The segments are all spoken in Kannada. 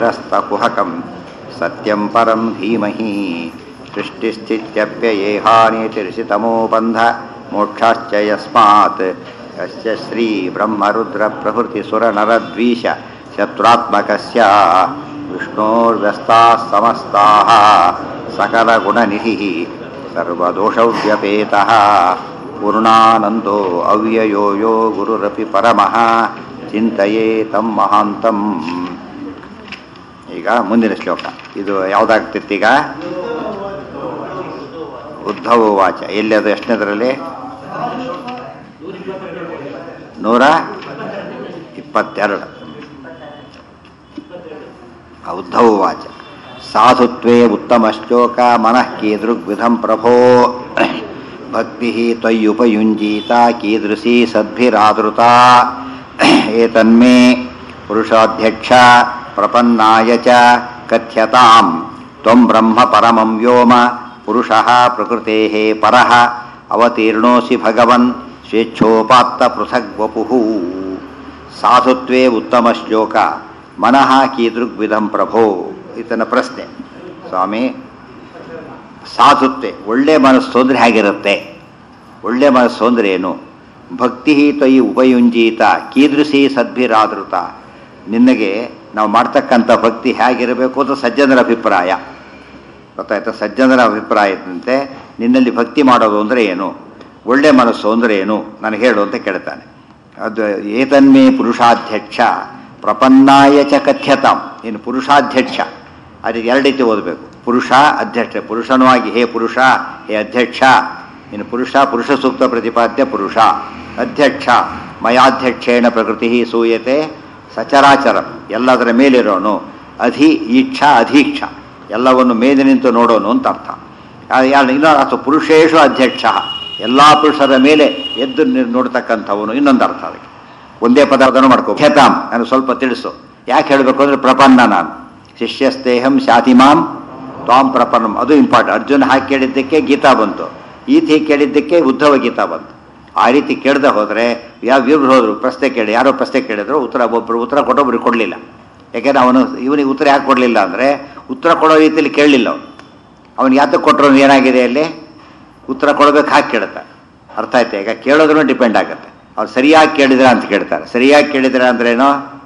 रस्तकुहकं सत्यं परं धीमहि सृष्टिस्थित्यप्ययेहानितिर्षितमो बन्ध मोक्षाश्च यस्मात् यस्य श्रीब्रह्मरुद्रप्रभृतिसुरनरद्वीष शत्रुत्मकस्य विष्णोर्व्यस्ताः समस्ताः सकलगुणनिधिः सर्वदोषव्यपेतः पूर्णानन्दो अव्ययो यो गुरुरपि परमः ಚಿಂತೆಯೇ ತಮ್ಮ ಮಹಾಂತಂ ಈಗ ಮುಂದಿನ ಶ್ಲೋಕ ಇದು ಯಾವುದಾಗ್ತಿತ್ತೀಗ ಉದ್ಧವ ವಾಚ ಎಲ್ಲಿ ಅದು ಎಷ್ಟನೇದರಲ್ಲಿ ನೂರ ಇಪ್ಪತ್ತೆರಡು ಉದ್ಧವ ವಾಚ ಸಾಧುತ್ವೇ ಉತ್ತಮ ಶ್ಲೋಕ ಮನಃ ಕೀದೃಗ್ವಿಧಂ ಪ್ರಭೋ ಭಕ್ತಿ ತ್ವಯ್ಯುಪಯುಂಜೀತ ಕೀದೃಶಿ ಸದ್ಭಿರಾದೃತ ಏತನ್ಮೇ ಪುರುಷಾಧ್ಯಕ್ಷ ಪ್ರಪನ್ನಾಯ ಚ ಕಥ್ಯತಾಂ ತ್ವಂ ಬ್ರಹ್ಮ ಪರಮಂ ವ್ಯೋಮ ಪುರುಷಃ ಪ್ರಕೃತೇಃ ಪರಃ ಅವತೀರ್ಣೋಸಿ ಭಗವನ್ ಸ್ವೇಚ್ಛೋಪಾತ್ತ ಪೃಥಗ್ ವಪುಃ ಸಾಧುತ್ವೇ ಉತ್ತಮ ಶ್ಲೋಕ ಮನಃ ಕೀದೃಗ್ವಿಧಂ ಪ್ರಭೋ ಈತನ ಪ್ರಶ್ನೆ ಸ್ವಾಮಿ ಸಾಧುತ್ವೆ ಒಳ್ಳೆ ಮನಸ್ಸು ಅಂದರೆ ಹೇಗಿರುತ್ತೆ ಒಳ್ಳೆ ಮನಸ್ಸು ಅಂದರೆ ಏನು ಭಕ್ತಿ ತ್ವಯಿ ಉಪಯುಂಜೀತ ಕೀದೃಶಿ ಸದ್ಭಿರಾದೃತ ನಿನಗೆ ನಾವು ಮಾಡ್ತಕ್ಕಂಥ ಭಕ್ತಿ ಹೇಗಿರಬೇಕು ಅಂತ ಸಜ್ಜನರ ಅಭಿಪ್ರಾಯ ಗೊತ್ತಾಯ್ತಾ ಸಜ್ಜನರ ಅಭಿಪ್ರಾಯದಂತೆ ನಿನ್ನಲ್ಲಿ ಭಕ್ತಿ ಮಾಡೋದು ಅಂದರೆ ಏನು ಒಳ್ಳೆ ಮನಸ್ಸು ಅಂದರೆ ಏನು ನನಗೆ ಹೇಳು ಅಂತ ಕೇಳ್ತಾನೆ ಅದು ಏತನ್ಮೇ ಪುರುಷಾಧ್ಯಕ್ಷ ಪ್ರಪನ್ನಾಯ ಚ ಕಥ್ಯತಾಂ ಇನ್ನು ಪುರುಷಾಧ್ಯಕ್ಷ ಅದಕ್ಕೆ ಎರಡು ರೀತಿ ಓದಬೇಕು ಪುರುಷ ಅಧ್ಯಕ್ಷ ಪುರುಷನೂ ಆಗಿ ಹೇ ಪುರುಷ ಹೇ ಅಧ್ಯಕ್ಷ ಇನ್ನು ಪುರುಷ ಪುರುಷ ಸೂಕ್ತ ಪ್ರತಿಪಾದ್ಯ ಪುರುಷ ಅಧ್ಯಕ್ಷ ಮಯಾಧ್ಯಕ್ಷೇಣ ಪ್ರಕೃತಿ ಸೂಯತೆ ಸಚರಾಚರ ಎಲ್ಲದರ ಮೇಲಿರೋನು ಅಧಿ ಈಕ್ಷ ಅಧೀಕ್ಷ ಎಲ್ಲವನ್ನು ಮೇಲೆ ನಿಂತು ನೋಡೋನು ಅಂತ ಅರ್ಥ ಇನ್ನೊಂದು ಅರ್ಥ ಪುರುಷೇಶು ಅಧ್ಯಕ್ಷ ಎಲ್ಲ ಪುರುಷರ ಮೇಲೆ ಎದ್ದು ನೋಡ್ತಕ್ಕಂಥವನು ಇನ್ನೊಂದು ಅರ್ಥ ಅದಕ್ಕೆ ಒಂದೇ ಪದಾರ್ಥನೂ ಮಾಡ್ಕೋ ಖೇತಾಮ್ ನಾನು ಸ್ವಲ್ಪ ತಿಳಿಸು ಯಾಕೆ ಹೇಳಬೇಕು ಅಂದರೆ ಪ್ರಪನ್ನ ನಾನು ಶಿಷ್ಯಸ್ತೇಹಂ ಶಾತಿಮಾಂ ತ್ವಾಂ ಪ್ರಪನ್ನಂ ಅದು ಇಂಪಾರ್ಟೆಂಟ್ ಅರ್ಜುನ ಹಾಕಿ ಕೇಳಿದ್ದಕ್ಕೆ ಗೀತಾ ಬಂತು ಈತ ಹೀಗೆ ಕೇಳಿದ್ದಕ್ಕೆ ಉದ್ಧವ ಗೀತಾ ಬಂತು ಆ ರೀತಿ ಕೇಳದೆ ಹೋದರೆ ಯಾವ ಇವ್ರು ಹೋದ್ರು ಪ್ರಶ್ನೆ ಕೇಳಿ ಯಾರೋ ಪ್ರಶ್ನೆ ಕೇಳಿದ್ರು ಉತ್ತರ ಒಬ್ಬರು ಉತ್ತರ ಕೊಟ್ಟೊಬ್ರಿಗೆ ಕೊಡಲಿಲ್ಲ ಯಾಕೆಂದ್ರೆ ಅವನು ಇವನಿಗೆ ಉತ್ತರ ಯಾಕೆ ಕೊಡಲಿಲ್ಲ ಅಂದರೆ ಉತ್ತರ ಕೊಡೋ ರೀತಿಯಲ್ಲಿ ಕೇಳಲಿಲ್ಲ ಅವನು ಅವನು ಯಾತಕ್ಕೆ ಕೊಟ್ಟರು ಏನಾಗಿದೆ ಅಲ್ಲಿ ಉತ್ತರ ಕೊಡಬೇಕು ಹಾಕಿ ಕೇಳುತ್ತೆ ಅರ್ಥ ಆಯ್ತಾ ಈಗ ಕೇಳೋದ್ರೂ ಡಿಪೆಂಡ್ ಆಗುತ್ತೆ ಅವ್ರು ಸರಿಯಾಗಿ ಕೇಳಿದ್ರ ಅಂತ ಕೇಳ್ತಾರೆ ಸರಿಯಾಗಿ ಕೇಳಿದ್ರ ಅಂದ್ರೇನು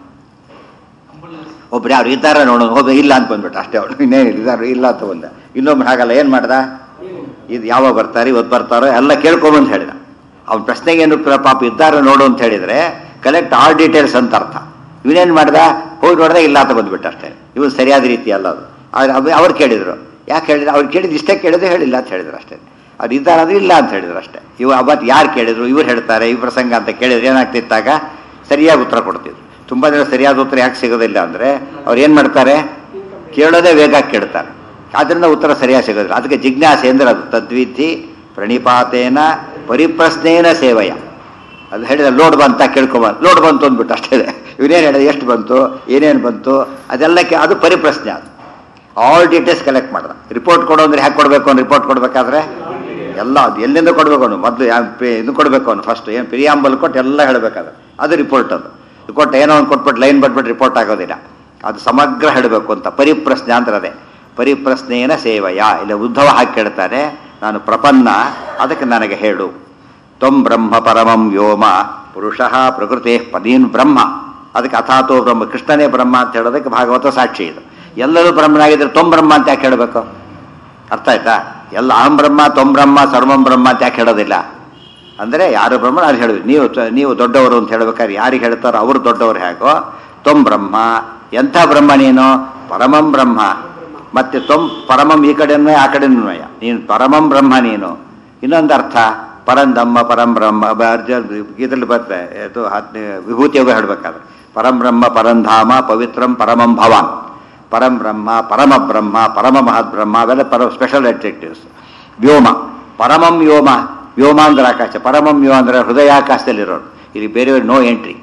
ಒಬ್ರು ಯಾರು ಇದ್ದಾರ ನೋಡೋದು ಹೋಗ ಇಲ್ಲ ಅಂತ ಬಂದ್ಬಿಟ್ಟು ಅಷ್ಟೇ ಅವನು ಇನ್ನೇನು ಇದ್ದಾರೆ ಇಲ್ಲ ಅಂತ ಬಂದ ಇನ್ನೊಬ್ರು ಹಾಗಲ್ಲ ಏನು ಮಾಡ್ದ ಇದು ಯಾವಾಗ ಬರ್ತಾರೆ ಇವತ್ತು ಬರ್ತಾರೋ ಎಲ್ಲ ಕೇಳ್ಕೊಂಬಂದು ಹೇಳಿದ ಅವ್ನ ಪ್ರಶ್ನೆಗೆ ಏನು ಪಾಪ ಇದ್ದಾರೆ ನೋಡು ಅಂತ ಹೇಳಿದರೆ ಕಲೆಕ್ಟ್ ಆಲ್ ಡೀಟೇಲ್ಸ್ ಅಂತ ಅರ್ಥ ಇವನೇನು ಮಾಡ್ದ ಹೋಗಿ ನೋಡಿದ್ರೆ ಇಲ್ಲ ಅಂತ ಬಂದ್ಬಿಟ್ಟು ಅಷ್ಟೇ ಇವನು ಸರಿಯಾದ ರೀತಿ ಅಲ್ಲ ಅದು ಆದರೆ ಅವ್ರು ಕೇಳಿದರು ಯಾಕೆ ಹೇಳಿದ್ರು ಅವ್ರು ಕೇಳಿದ್ದು ಇಷ್ಟೇ ಕೇಳಿದ್ರೆ ಹೇಳಿಲ್ಲ ಅಂತ ಹೇಳಿದ್ರು ಅಷ್ಟೇ ಅವ್ರು ಇದ್ದಾರೆ ಅಂದ್ರೆ ಇಲ್ಲ ಅಂತ ಹೇಳಿದ್ರು ಅಷ್ಟೇ ಇವ ಅವತ್ತು ಯಾರು ಕೇಳಿದ್ರು ಇವ್ರು ಹೇಳ್ತಾರೆ ಈ ಪ್ರಸಂಗ ಅಂತ ಕೇಳಿದ್ರೆ ಏನಾಗ್ತಿತ್ತಾಗ ಸರಿಯಾಗಿ ಉತ್ತರ ಕೊಡ್ತಿದ್ರು ತುಂಬ ಜನ ಸರಿಯಾದ ಉತ್ತರ ಯಾಕೆ ಸಿಗೋದಿಲ್ಲ ಅಂದರೆ ಅವ್ರು ಏನು ಮಾಡ್ತಾರೆ ಕೇಳೋದೇ ವೇಗ ಕೇಳ್ತಾರೆ ಆದ್ದರಿಂದ ಉತ್ತರ ಸರಿಯಾಗಿ ಸಿಗೋದಿಲ್ಲ ಅದಕ್ಕೆ ಜಿಜ್ಞಾಸೆ ಅಂದರೆ ಅದು ತದ್ವಿಧಿ ಪ್ರಣಿಪಾತೇನ ಪರಿಪ್ರಶ್ನೇನ ಸೇವಯ ಅದು ಹೇಳಿದ ಲೋಡ್ ಬಂತ ಕೇಳ್ಕೊಬಾರ್ದು ಲೋಡ್ ಬಂತು ಅಂದ್ಬಿಟ್ಟು ಅಷ್ಟೇ ಇವನೇನು ಹೇಳಿದ ಎಷ್ಟು ಬಂತು ಏನೇನು ಬಂತು ಅದೆಲ್ಲಕ್ಕೆ ಅದು ಪರಿಪ್ರಶ್ನೆ ಅದು ಆಲ್ ಡೀಟೇಲ್ಸ್ ಕಲೆಕ್ಟ್ ಮಾಡ್ದ ರಿಪೋರ್ಟ್ ಕೊಡೋ ಅಂದ್ರೆ ಹ್ಯಾಕೆ ಕೊಡಬೇಕು ಅವ್ನು ರಿಪೋರ್ಟ್ ಕೊಡಬೇಕಾದ್ರೆ ಎಲ್ಲ ಅದು ಎಲ್ಲಿಂದ ಕೊಡಬೇಕು ಅವನು ಮೊದಲು ಇದು ಕೊಡಬೇಕು ಅವನು ಫಸ್ಟ್ ಏನು ಪ್ರಿಯಾಂಬಲ್ ಕೊಟ್ಟು ಎಲ್ಲ ಹೇಳಬೇಕಾದ್ರೆ ಅದು ರಿಪೋರ್ಟ್ ಅದು ಕೊಟ್ಟು ಏನೋ ಒಂದು ಕೊಟ್ಬಿಟ್ಟು ಲೈನ್ ಬಟ್ಬಿಟ್ಟು ರಿಪೋರ್ಟ್ ಆಗೋದಿಲ್ಲ ಅದು ಸಮಗ್ರ ಹೇಳಬೇಕು ಅಂತ ಪರಿಪ್ರಶ್ನೆ ಅಂದ್ರೆ ಅದೇ ಪರಿಪ್ರಶ್ನೆಯನ ಸೇವಯ ಇಲ್ಲ ಉದ್ಧವ ಹಾಕಿ ಕೇಳ್ತಾನೆ ನಾನು ಪ್ರಪನ್ನ ಅದಕ್ಕೆ ನನಗೆ ಹೇಳು ತ್ವಂ ಬ್ರಹ್ಮ ಪರಮಂ ವ್ಯೋಮ ಪುರುಷಃ ಪ್ರಕೃತಿ ನೀನು ಬ್ರಹ್ಮ ಅದಕ್ಕೆ ಅಥಾತೋ ಬ್ರಹ್ಮ ಕೃಷ್ಣನೇ ಬ್ರಹ್ಮ ಅಂತ ಹೇಳೋದಕ್ಕೆ ಭಾಗವತ ಸಾಕ್ಷಿ ಇದು ಎಲ್ಲರೂ ಬ್ರಹ್ಮನಾಗಿದ್ದರೆ ತೊಂ ಬ್ರಹ್ಮ ಅಂತ ಯಾಕೆ ಹೇಳಬೇಕು ಅರ್ಥ ಆಯ್ತಾ ಎಲ್ಲ ಅಹಂ ಬ್ರಹ್ಮ ತೊಂ ಬ್ರಹ್ಮ ಸರ್ವಂ ಬ್ರಹ್ಮ ಅಂತ ಯಾಕೆ ಹೇಳೋದಿಲ್ಲ ಅಂದರೆ ಯಾರು ಬ್ರಹ್ಮ ಅದು ಹೇಳಿದ್ವಿ ನೀವು ನೀವು ದೊಡ್ಡವರು ಅಂತ ಹೇಳ್ಬೇಕಾದ್ರೆ ಯಾರಿಗೆ ಹೇಳ್ತಾರೋ ಅವರು ದೊಡ್ಡವರು ಹೇಗೋ ತೊಂ ಬ್ರಹ್ಮ ಎಂಥ ಬ್ರಹ್ಮ ನೀನು ಪರಮಂ ಬ್ರಹ್ಮ ಮತ್ತೆ ತೊಂ ಪರಮಂ ಈ ಕಡೆನೂ ಆ ಕಡೆನೂ ನೀನು ಪರಮಂ ಬ್ರಹ್ಮ ನೀನು ಇನ್ನೊಂದು ಅರ್ಥ ಪರಂದಮ್ಮ ಪರಂ ಬ್ರಹ್ಮ ಅರ್ಜುನ್ ಗೀತಲ್ಲಿ ಬರ್ತದೆ ಇದು ಹತ್ತನೇ ವಿಭೂತಿಯಾಗ ಹೇಳಬೇಕಾದ್ರೆ ಪರಂ ಬ್ರಹ್ಮ ಪರಂಧಾಮ ಪವಿತ್ರಂ ಪರಮಂ ಭವಾನ್ ಪರಂ ಬ್ರಹ್ಮ ಪರಮ ಬ್ರಹ್ಮ ಪರಮ ಮಹದ್ ಬ್ರಹ್ಮ ಅವೆಲ್ಲ ಪರ ಸ್ಪೆಷಲ್ ಅಡ್ಜೆಕ್ಟಿವ್ಸ್ ವ್ಯೋಮ ಪರಮಂ ವ್ಯೋಮ ವ್ಯೋಮ ಅಂದ್ರೆ ಆಕಾಶ ಪರಮಂ ವ್ಯೋಮ ಅಂದ್ರೆ ಹೃದಯಾಕಾಶದಲ್ಲಿರೋರು ಇಲ್ಲಿ ಬೇರೆಯವ್ರಿಗೆ ನೋ ಎಂಟ್ರಿ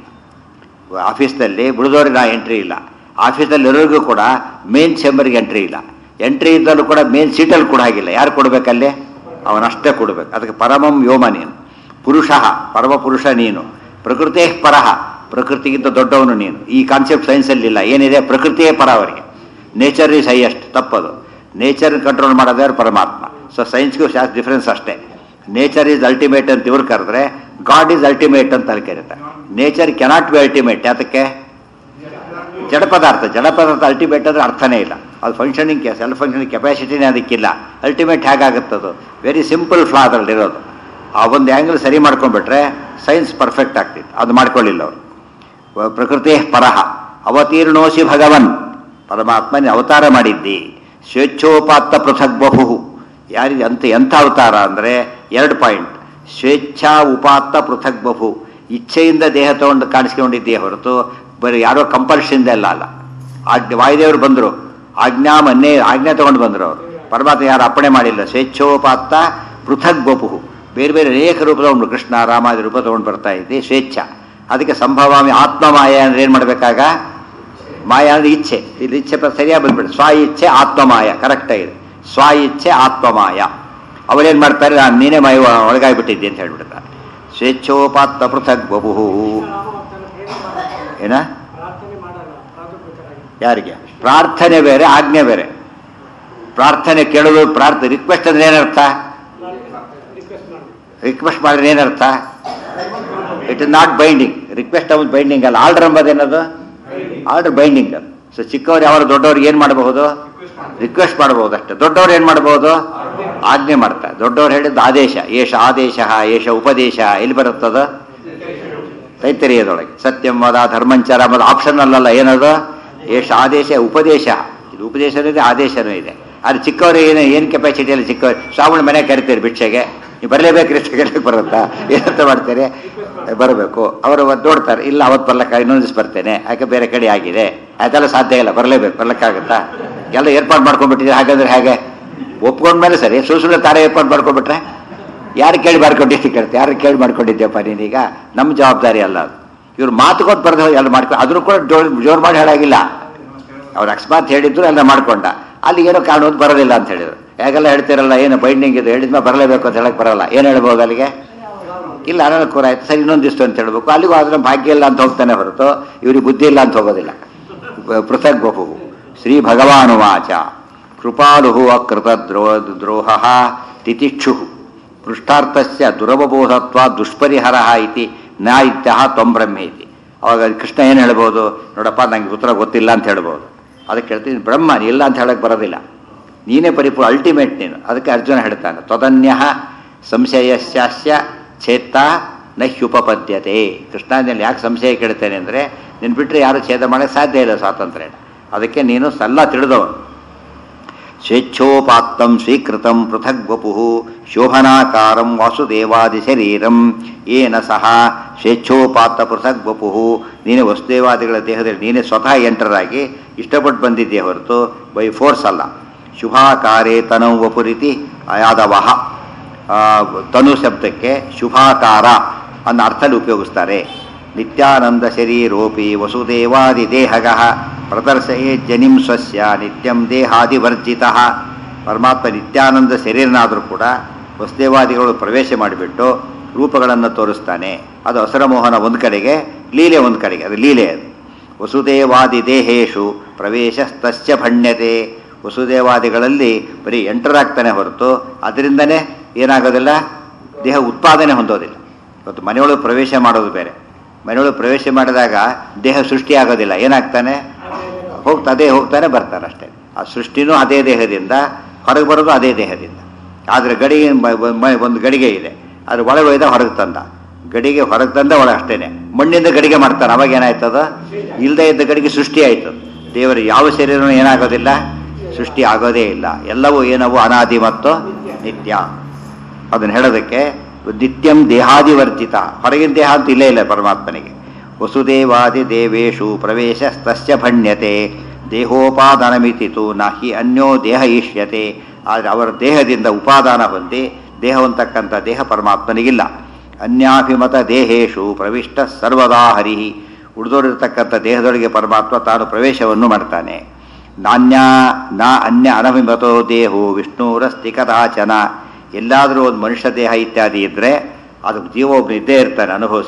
ಆಫೀಸ್ನಲ್ಲಿ ಬಿಡಿದವ್ರಿಗೆ ನಾ ಎಂಟ್ರಿ ಇಲ್ಲ ಆಫೀಸಲ್ಲಿ ಇರೋರಿಗೂ ಕೂಡ ಮೇನ್ ಚೇಂಬರ್ಗೆ ಎಂಟ್ರಿ ಇಲ್ಲ ಎಂಟ್ರಿ ಇದ್ದಲ್ಲೂ ಕೂಡ ಮೇನ್ ಸೀಟಲ್ಲಿ ಕೂಡ ಆಗಿಲ್ಲ ಯಾರು ಕೊಡಬೇಕಲ್ಲಿ ಅವನಷ್ಟೇ ಕೊಡಬೇಕು ಅದಕ್ಕೆ ಪರಮಂ ವ್ಯೋಮ ನೀನು ಪುರುಷ ಪರಮ ಪುರುಷ ನೀನು ಪ್ರಕೃತೇ ಪರಹ ಪ್ರಕೃತಿಗಿಂತ ದೊಡ್ಡವನು ನೀನು ಈ ಕಾನ್ಸೆಪ್ಟ್ ಸೈನ್ಸಲ್ಲಿ ಇಲ್ಲ ಏನಿದೆ ಪ್ರಕೃತಿಯೇ ಪರ ಅವರಿಗೆ ನೇಚರ್ ಈಸ್ ಹೈಯೆಸ್ಟ್ ತಪ್ಪದು ನೇಚರ್ ಕಂಟ್ರೋಲ್ ಮಾಡೋದೇ ಪರಮಾತ್ಮ ಸೊ ಸೈನ್ಸ್ಗೂ ಶಾಸ್ತ್ರ ಡಿಫ್ರೆನ್ಸ್ ಅಷ್ಟೇ ನೇಚರ್ ಈಸ್ ಅಲ್ಟಿಮೇಟ್ ಅಂತ ಇವ್ರು ಕರೆದ್ರೆ ಗಾಡ್ ಈಸ್ ಅಲ್ಟಿಮೇಟ್ ಅಂತ ಅಲ್ಲಿ ಕರೀತಾರೆ ನೇಚರ್ ಕೆನಾಟ್ ಬಿ ಅಲ್ಟಿಮೇಟ್ ಯಾತಕ್ಕೆ ಜಡ ಪದಾರ್ಥ ಜಡ ಪದಾರ್ಥ ಅಲ್ಟಿಮೇಟ್ ಅಂದ್ರೆ ಅರ್ಥನೇ ಇಲ್ಲ ಅದು ಫಂಕ್ಷನಿಂಗ್ ಸೆಲ್ಫ್ ಫಂಕ್ಷನಿಂಗ್ ಕೆಪಾಸಿಟಿನೇ ಅದಕ್ಕಿಲ್ಲ ಅಲ್ಟಿಮೇಟ್ ಹೇಗಾಗುತ್ತದು ವೆರಿ ಸಿಂಪಲ್ ಫ್ಲಾ ಅದರಲ್ಲಿರೋದು ಆ ಒಂದು ಆ್ಯಂಗಲ್ ಸರಿ ಮಾಡ್ಕೊಂಡ್ಬಿಟ್ರೆ ಸೈನ್ಸ್ ಪರ್ಫೆಕ್ಟ್ ಆಗ್ತಿತ್ತು ಅದು ಮಾಡ್ಕೊಳ್ಳಿಲ್ಲ ಅವರು ಪ್ರಕೃತಿ ಪರಹ ಅವತೀರ್ಣೋಸಿ ಭಗವನ್ ಪರಮಾತ್ಮನ ಅವತಾರ ಮಾಡಿದ್ದಿ ಸ್ವೇಚ್ಛೋಪಾತ್ತ ಪೃಥಕ್ ಬಹು ಯಾರಿಗೆ ಅಂತ ಎಂಥ ಅವತಾರ ಅಂದರೆ ಎರಡು ಪಾಯಿಂಟ್ ಸ್ವೇಚ್ಛಾ ಉಪಾತ್ತ ಪೃಥಕ್ ಬಹು ಇಚ್ಛೆಯಿಂದ ದೇಹ ತಗೊಂಡು ಕಾಣಿಸ್ಕೊಂಡಿದ್ದೇ ಹೊರತು ಬರೀ ಯಾರೋ ಕಂಪಲ್ಷನ್ದ ಎಲ್ಲ ಅಲ್ಲ ಆಜ್ಞೆ ವಾಯುದೇವರು ಬಂದರು ಆಜ್ಞಾ ಮನ್ನೇ ಆಜ್ಞೆ ತಗೊಂಡು ಬಂದರು ಅವರು ಪರಮಾತ್ಮ ಯಾರು ಅಪ್ಪಣೆ ಮಾಡಿಲ್ಲ ಸ್ವೇಚ್ಛೋಪಾತ್ತ ಪೃಥಕ್ ಬಪುಹು ಬೇರೆ ಬೇರೆ ಅನೇಕ ರೂಪ ತಗೊಂಡು ಕೃಷ್ಣ ರಾಮಾದಿ ರೂಪ ತಗೊಂಡು ಬರ್ತಾ ಇದ್ದೆ ಸ್ವೇಚ್ಛ ಅದಕ್ಕೆ ಸಂಭವಾಮಿ ಆತ್ಮ ಮಾಯ ಅಂದ್ರೆ ಏನು ಮಾಡಬೇಕಾಗ ಮಾಯ ಅಂದ್ರೆ ಇಚ್ಛೆ ಇಲ್ಲಿ ಇಚ್ಛೆ ಪ್ರ- ಸರಿಯಾಗಿ ಬಂದ್ಬಿಡು ಸ್ವ ಇಚ್ಛೆ ಆತ್ಮಮಾಯ ಕರೆಕ್ಟಾಗಿದೆ ಸ್ವ ಇಚ್ಛೆ ಆತ್ಮಮಾಯ ಅವರೇನು ಮಾಡ್ತಾರೆ ನಾನು ನೀನೇ ಮಾಯ ಒಳಗಾಗ್ಬಿಟ್ಟಿದ್ದೆ ಅಂತ ಹೇಳ್ಬಿಡ್ತಾರೆ ಸ್ವೇಚ್ಛೋಪಾತ್ತ ಪೃಥಕ್ ಬಬುಹು ಏನ ಪ್ರಾರ್ಥನೆ ಮಾಡಲ್ಲ ಪ್ರಾದುರ್ಭೂತರಾಗಿ ಯಾರಿಗೆ ಪ್ರಾರ್ಥನೆ ಬೇರೆ ಆಜ್ಞೆ ಬೇರೆ ಪ್ರಾರ್ಥನೆ ಕೇಳೋದು ಪ್ರಾರ್ಥನೆ ರಿಕ್ವೆಸ್ಟ್ ಅಂದ್ರೆ ಏನರ್ಥ ರಿಕ್ವೆಸ್ಟ್ ಮಾಡಿ ರಿಕ್ವೆಸ್ಟ್ ಮಾಡಿದ್ರೆ ಏನರ್ಥ it is not binding request ಅವ್ನು ಬೈಂಡಿಂಗ್ ಅಲ್ಲ ಆರ್ಡರ್ ಎಂಬುದೇನದು ಆರ್ಡರ್ ಬೈಂಡಿಂಗ್ ಅದು ಸೊ ಚಿಕ್ಕವ್ರು ಯಾರು ದೊಡ್ಡವ್ರಿಗೆ ಏನು ಮಾಡಬಹುದು ರಿಕ್ವೆಸ್ಟ್ ಮಾಡಬಹುದು ಅಷ್ಟೇ ದೊಡ್ಡವ್ರು ಏನು ಮಾಡಬಹುದು ಆಜ್ಞೆ ಮಾಡ್ತಾರೆ ದೊಡ್ಡವ್ರು ಹೇಳಿದ್ದು ಆದೇಶ ಏಷ ಆದೇಶ ಏಷ ಉಪದೇಶ ಎಲ್ಲಿ ಬರುತ್ತದ ತೈತರಿಯದೊಳಗೆ ಸತ್ಯಂ ವದ ಧರ್ಮಂಚರ ಅನ್ನೋದು ಆಪ್ಷನ್ ಅಲ್ಲಲ್ಲ ಏನದು ಏಷ ಆದೇಶ ಉಪದೇಶ ಇದು ಉಪದೇಶನೂ ಇದೆ ಆದೇಶನೂ ಇದೆ ಆದರೆ ಚಿಕ್ಕವರು ಏನು ಏನು ಕೆಪಾಸಿಟಿಯಲ್ಲಿ ಚಿಕ್ಕವರು ಶ್ರಾವಣ ಮನೆ ಕರಿತೀರಿ ಭಿಕ್ಷೆಗೆ ನೀವು ಬರಲೇಬೇಕು ರಿಕ್ಷೆಗೆ ಬರುತ್ತಾ ಏನಂತ ಮಾಡ್ತೀರಿ ಬರಬೇಕು ಅವರು ಅವತ್ತು ನೋಡ್ತಾರೆ ಇಲ್ಲ ಅವತ್ತು ಬರ್ಲಕ್ಕ ಇನ್ನೊಂದು ದಿವಸ ಬರ್ತೇನೆ ಯಾಕೆ ಬೇರೆ ಕಡೆ ಆಗಿದೆ ಅದೆಲ್ಲ ಸಾಧ್ಯ ಇಲ್ಲ ಬರಲೇಬೇಕು ಬರ್ಲಕ್ಕಾಗುತ್ತಾ ಎಲ್ಲ ಏರ್ಪಾಡು ಮಾಡ್ಕೊಂಡ್ಬಿಟ್ಟಿದ್ರೆ ಹಾಗಾದ್ರೆ ಹೇಗೆ ಒಪ್ಕೊಂಡ್ಮೇಲೆ ಸರಿ ಸುಳ್ಳು ಸುಳ್ಳು ತಾರೆ ಏರ್ಪಾಡು ಮಾಡ್ಕೊಂಡ್ಬಿಟ್ರೆ ಯಾರು ಕೇಳಿ ಮಾಡ್ಕೊಂಡಿದ್ದೆ ಕೇಳ್ತೆ ಯಾರು ಕೇಳಿ ಮಾಡ್ಕೊಂಡಿದ್ಯಪ್ಪ ನೀನೀಗ ನಮ್ಮ ಜವಾಬ್ದಾರಿ ಅಲ್ಲ ಅದು ಇವ್ರು ಮಾತು ಕೊಟ್ಟು ಬರೆದು ಎಲ್ಲ ಮಾಡ್ಕೊಂಡು ಅದ್ರೂ ಕೂಡ ಜೋರ್ ಜೋರು ಮಾಡಿ ಹೇಳಾಗಿಲ್ಲ ಅವ್ರು ಅಕಸ್ಮಾತ್ ಹೇಳಿದ್ರು ಎಲ್ಲ ಮಾಡ್ಕೊಂಡ ಅಲ್ಲಿ ಏನೋ ಕಾರಣ ಒಂದು ಬರೋದಿಲ್ಲ ಅಂತ ಹೇಳಿದ್ರು ಹೇಗೆಲ್ಲ ಹೇಳ್ತಿರಲ್ಲ ಏನು ಬೈಂಡಿಂಗ್ ಇದು ಹೇಳಿದ್ಮೇಲೆ ಬರಲೇಬೇಕು ಅಂತ ಹೇಳಕ್ ಬರಲ್ಲ ಏನು ಹೇಳ್ಬೋದು ಅಲ್ಲಿಗೆ ಇಲ್ಲ ಅನನುಕೂಲ ಆಯ್ತು ಸರಿ ಇನ್ನೊಂದು ದಿವಸ ಅಂತ ಹೇಳ್ಬೇಕು ಅಲ್ಲಿಗೂ ಆದ್ರೆ ಭಾಗ್ಯ ಇಲ್ಲ ಅಂತ ಹೋಗ್ತಾನೆ ಹೊರತು ಇವ್ರಿಗೆ ಬುದ್ಧಿ ಇಲ್ಲ ಅಂತ ಹೋಗೋದಿಲ್ಲ ಬ- ಪೃಥಕ್ ಬಹು ಶ್ರೀ ಭಗವಾನುವಾಚ ಕೃಪಾಲು ಅಕೃತ ದ್ರೋ ದ್ರೋಹ ತಿತಿಕ್ಷು ಪೃಷ್ಠಾರ್ಥಸ್ಯ ದುರವಬೋಧತ್ವ ದುಷ್ಪರಿಹರ ಇತಿ ನ ಇತ್ಯಹ ತ್ವಂ ಬ್ರಹ್ಮೇತಿ ಅವಾಗ ಕೃಷ್ಣ ಏನು ಹೇಳ್ಬೋದು ನೋಡಪ್ಪ ನಂಗೆ ಉತ್ತರ ಗೊತ್ತಿಲ್ಲ ಅಂತ ಹೇಳ್ಬೋದು ಅದಕ್ಕೆ ಹೇಳ್ತೀನಿ ಬ್ರಹ್ಮ ನೀ ಇಲ್ಲ ಅಂತ ಹೇಳಕ್ ಬರೋದಿಲ್ಲ ನೀನೇ ಪರಿಪೂರ್ಣ ಅಲ್ಟಿಮೇಟ್ ನೀನು ಅದಕ್ಕೆ ಅರ್ಜುನ ಹೇಳ್ತಾನೆ ತ್ವದನ್ಯ ಸಂಶಯಸ್ಯಾಸ್ಯ ಛೇತ್ತ ನ ಹ್ಯುಪಪದ್ಯತೆ ಕೃಷ್ಣನಲ್ಲಿ ಯಾಕೆ ಸಂಶಯ ಕೇಳ್ತೇನೆ ಅಂದರೆ ನಿನ್ನ ಬಿಟ್ಟರೆ ಯಾರು ಛೇದ ಮಾಡೋಕ್ಕೆ ಸಾಧ್ಯ ಇಲ್ಲ ಸ್ವಾತಂತ್ರ್ಯ ಅದಕ್ಕೆ ನೀನು ಸಲ್ಲ ತಿಳಿದವನು ಸ್ವೇಚ್ಛೋಪಾತ್ತಂ ಸ್ವೀಕೃತಂ ಪೃಥಗ್ ವಪು ಶೋಭನಾಕಾರಂ ವಾಸುದೇವಾದಿ ಶರೀರಂ ಏನ ಸಹ ಸ್ವೇಚ್ಛೋಪಾತ್ತ ಪೃಥಗ್ ವಪು ನೀನೇ ವಸುದೇವಾದಿಗಳ ದೇಹದಲ್ಲಿ ನೀನೇ ಸ್ವತಃ ಎಂಟರಾಗಿ ಇಷ್ಟಪಟ್ಟು ಬಂದಿದ್ದೇ ಹೊರತು ಬೈ ಫೋರ್ಸ್ ಅಲ್ಲ ಶುಭಾಕಾರೇ ತನೌ ವಪುರಿತಿ ಯಾದವಃ ಆ, ತನು ಶಬ್ದಕ್ಕೆ ಶುಭಾಕಾರ ಅನ್ನೋ ಅರ್ಥದಲ್ಲಿ ಉಪಯೋಗಿಸ್ತಾರೆ ನಿತ್ಯಾನಂದ ಶರೀರೋಪಿ ವಸುದೇವಾದಿ ದೇಹಗ ಪ್ರದರ್ಶಯೇ ಜನಿಂ ಸ್ವಸ್ಯ ನಿತ್ಯಂ ದೇಹಾದಿವರ್ಜಿತ ಪರಮಾತ್ಮ ನಿತ್ಯಾನಂದ ಶರೀರನಾದರೂ ಕೂಡ ವಸುದೇವಾದಿಗಳು ಪ್ರವೇಶ ಮಾಡಿಬಿಟ್ಟು ರೂಪಗಳನ್ನು ತೋರಿಸ್ತಾನೆ ಅದು ಅಸುರಮೋಹನ ಒಂದು ಕಡೆಗೆ ಲೀಲೆ ಒಂದು ಕಡೆಗೆ ಅದು ಲೀಲೆ ಅದು ವಸುದೇವಾದಿ ದೇಹೇಶು ಪ್ರವೇಶಸ್ತಸ್ಯ ಭಣ್ಯತೆ ವಸುದೇವಾದಿಗಳಲ್ಲಿ ಬರೀ ಎಂಟರಾಗ್ತಾನೆ ಹೊರತು ಅದರಿಂದನೇ ಏನಾಗೋದಿಲ್ಲ ದೇಹ ಉತ್ಪಾದನೆ ಹೊಂದೋದಿಲ್ಲ ಇವತ್ತು ಮನೆಯೊಳಗೆ ಪ್ರವೇಶ ಮಾಡೋದು ಬೇರೆ ಮನೆಯೊಳಗೆ ಪ್ರವೇಶ ಮಾಡಿದಾಗ ದೇಹ ಸೃಷ್ಟಿ ಆಗೋದಿಲ್ಲ ಏನಾಗ್ತಾನೆ ಹೋಗ್ತಾ ಅದೇ ಹೋಗ್ತಾನೆ ಬರ್ತಾರೆ ಅಷ್ಟೇ ಆ ಸೃಷ್ಟಿನೂ ಅದೇ ದೇಹದಿಂದ ಹೊರಗೆ ಬರೋದು ಅದೇ ದೇಹದಿಂದ ಆದರೆ ಗಡಿಗೆ ಮ- ಮ- ಒಂದು ಗಡಿಗೆ ಇದೆ ಅದ್ರ ಒಳಗೆ ಒಯ್ದ ಹೊರಗೆ ತಂದ ಗಡಿಗೆ ಹೊರಗೆ ತಂದ ಒಳಗೆ ಅಷ್ಟೇನೆ ಮಣ್ಣಿಂದ ಗಡಿಗೆ ಮಾಡ್ತಾನೆ ಅವಾಗ ಏನಾಯ್ತದ ಇಲ್ಲದೆ ಇದ್ದ ಗಡಿಗೆ ಸೃಷ್ಟಿ ಆಯ್ತು ದೇವರ ಯಾವ ಶರೀರನೂ ಏನಾಗೋದಿಲ್ಲ ಸೃಷ್ಟಿ ಆಗೋದೇ ಇಲ್ಲ ಎಲ್ಲವೂ ಏನವು ಅನಾದಿ ಮತ್ತು ನಿತ್ಯ ಅದನ್ನು ಹೇಳೋದಕ್ಕೆ ನಿತ್ಯಂ ದೇಹಾದಿವರ್ಜಿತ ಹೊರಗಿನ ದೇಹ ಅಂತ ಇಲ್ಲೇ ಇಲ್ಲ ಪರಮಾತ್ಮನಿಗೆ ವಸುದೇವಾದಿ ದೇವೇಶು ಪ್ರವೇಶ ತಸ್ಯ ಭಣ್ಯತೆ ದೇಹೋಪಾದಾನಮಿತಿ ತು ನಹಿ ಅನ್ಯೋ ದೇಹ ಈಷ್ಯತೆ ಆದರೆ ಅವರ ದೇಹದಿಂದ ಉಪಾದಾನ ಹೊಂದಿ ದೇಹವಂತಕ್ಕಂಥ ದೇಹ ಪರಮಾತ್ಮನಿಗಿಲ್ಲ ಅನ್ಯಾಭಿಮತ ದೇಹೇಶು ಪ್ರವಿಷ್ಟ ಸರ್ವದಾ ಹರಿ ಉಳಿದೋರಿರ್ತಕ್ಕಂಥ ದೇಹದೊಳಗೆ ಪರಮಾತ್ಮ ತಾನು ಪ್ರವೇಶವನ್ನು ಮಾಡ್ತಾನೆ ನಾಣ್ಯ ನಾ ಅನ್ಯ ಅನಭಿಮತೋ ದೇಹೋ ವಿಷ್ಣುರಸ್ತಿ ಕದಾಚನ ಎಲ್ಲಾದರೂ ಒಂದು ಮನುಷ್ಯ ದೇಹ ಇತ್ಯಾದಿ ಇದ್ದರೆ ಅದು ಜೀವ ಒಬ್ಬನು ಇದ್ದೇ ಇರ್ತಾನೆ ಅನುಭವಿಸೋನು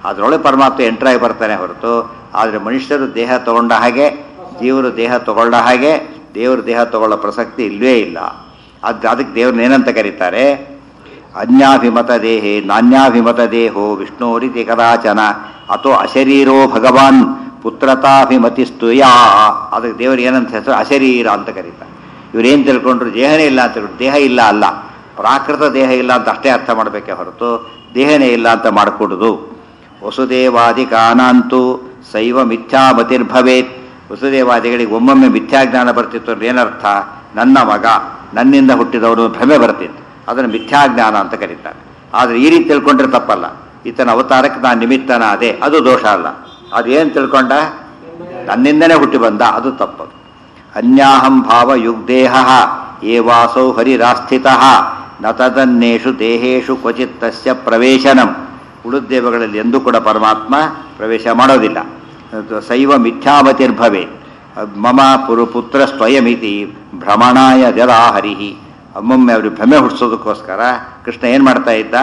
ಅದರೊಳಗೆ ಪರಮಾತ್ಮ ಎಂಟ್ರಾಗಿ ಬರ್ತಾನೆ ಹೊರತು ಆದರೆ ಮನುಷ್ಯರು ದೇಹ ತಗೊಂಡ ಹಾಗೆ ಜೀವರು ದೇಹ ತಗೊಳ್ಳ ಹಾಗೆ ದೇವರು ದೇಹ ತಗೊಳ್ಳೋ ಪ್ರಸಕ್ತಿ ಇಲ್ಲವೇ ಇಲ್ಲ ಅದು ಅದಕ್ಕೆ ದೇವ್ರನ್ನ ಏನಂತ ಕರೀತಾರೆ ಅನ್ಯಾಭಿಮತ ದೇಹೇ ನಾನ್ಯಾಭಿಮತ ದೇಹೋ ವಿಷ್ಣೋರಿತಿ ಕದಾಚನ ಅಥೋ ಅಶರೀರೋ ಭಗವಾನ್ ಪುತ್ರತಾಭಿಮತಿಸ್ತು ಯಾ ಅದಕ್ಕೆ ದೇವರು ಏನಂತ ಹೆಸರು ಅಶರೀರ ಅಂತ ಕರೀತಾರೆ ಇವ್ರೇನು ತಿಳ್ಕೊಂಡ್ರು ದೇಹನೇ ಇಲ್ಲ ಅಂತ ತಿಳ್ಕೊಂಡ್ರು ದೇಹ ಇಲ್ಲ ಅಲ್ಲ ಪ್ರಾಕೃತ ದೇಹ ಇಲ್ಲ ಅಂತ ಅಷ್ಟೇ ಅರ್ಥ ಮಾಡಬೇಕೆ ಹೊರತು ದೇಹನೇ ಇಲ್ಲ ಅಂತ ಮಾಡಿಕೊಡುದು ವಸುದೇವಾದಿಕಾನಂತೂ ಶೈವ ಮಿಥ್ಯಾಮತಿರ್ಭವೇತ್ ವಸುದೇವಾದಿಗಳಿಗೆ ಒಮ್ಮೊಮ್ಮೆ ಮಿಥ್ಯಾಜ್ಞಾನ ಬರ್ತಿತ್ತು ಅಂದ್ರೆ ಏನರ್ಥ ನನ್ನ ಮಗ ನನ್ನಿಂದ ಹುಟ್ಟಿದವರು ಭ್ರಮೆ ಬರ್ತಿತ್ತು ಅದನ್ನು ಮಿಥ್ಯಾಜ್ಞಾನ ಅಂತ ಕರೀತಾರೆ ಆದರೆ ಈ ರೀತಿ ತಿಳ್ಕೊಂಡ್ರೆ ತಪ್ಪಲ್ಲ ಈತನ ಅವತಾರಕ್ಕೆ ನಾನು ನಿಮಿತ್ತನ ಅದೇ ಅದು ದೋಷ ಅಲ್ಲ ಅದೇನು ತಿಳ್ಕೊಂಡ ನನ್ನಿಂದನೇ ಹುಟ್ಟಿ ಬಂದ ಅದು ತಪ್ಪದು ಅನ್ಯಾಹಂ ಭಾವ ಯುಗ್ದೇಹ ಏವಾಸೌ ಹರಿರಾಸ್ಥಿತ ನ ತದನ್ನೇಷು ದೇಹೇಶು ಕ್ವಚಿತ್ ತಸ್ಯ ಪ್ರವೇಶನಂ ಉಳಿದ ದೇವಗಳಲ್ಲಿ ಎಂದೂ ಕೂಡ ಪರಮಾತ್ಮ ಪ್ರವೇಶ ಮಾಡೋದಿಲ್ಲ ಅದು ಶೈವ ಮಿಥ್ಯಾಮತಿರ್ಭವೆ ಮಮ ಪುರು ಪುತ್ರ ಸ್ವಯಮಿತಿ ಭ್ರಮಣಾಯ ಜಲ ಹರಿಹಿ ಒಮ್ಮೊಮ್ಮೆ ಅವ್ರಿಗೆ ಭ್ರಮೆ ಹುಟ್ಟಿಸೋದಕ್ಕೋಸ್ಕರ ಕೃಷ್ಣ ಏನು ಮಾಡ್ತಾ ಇದ್ದ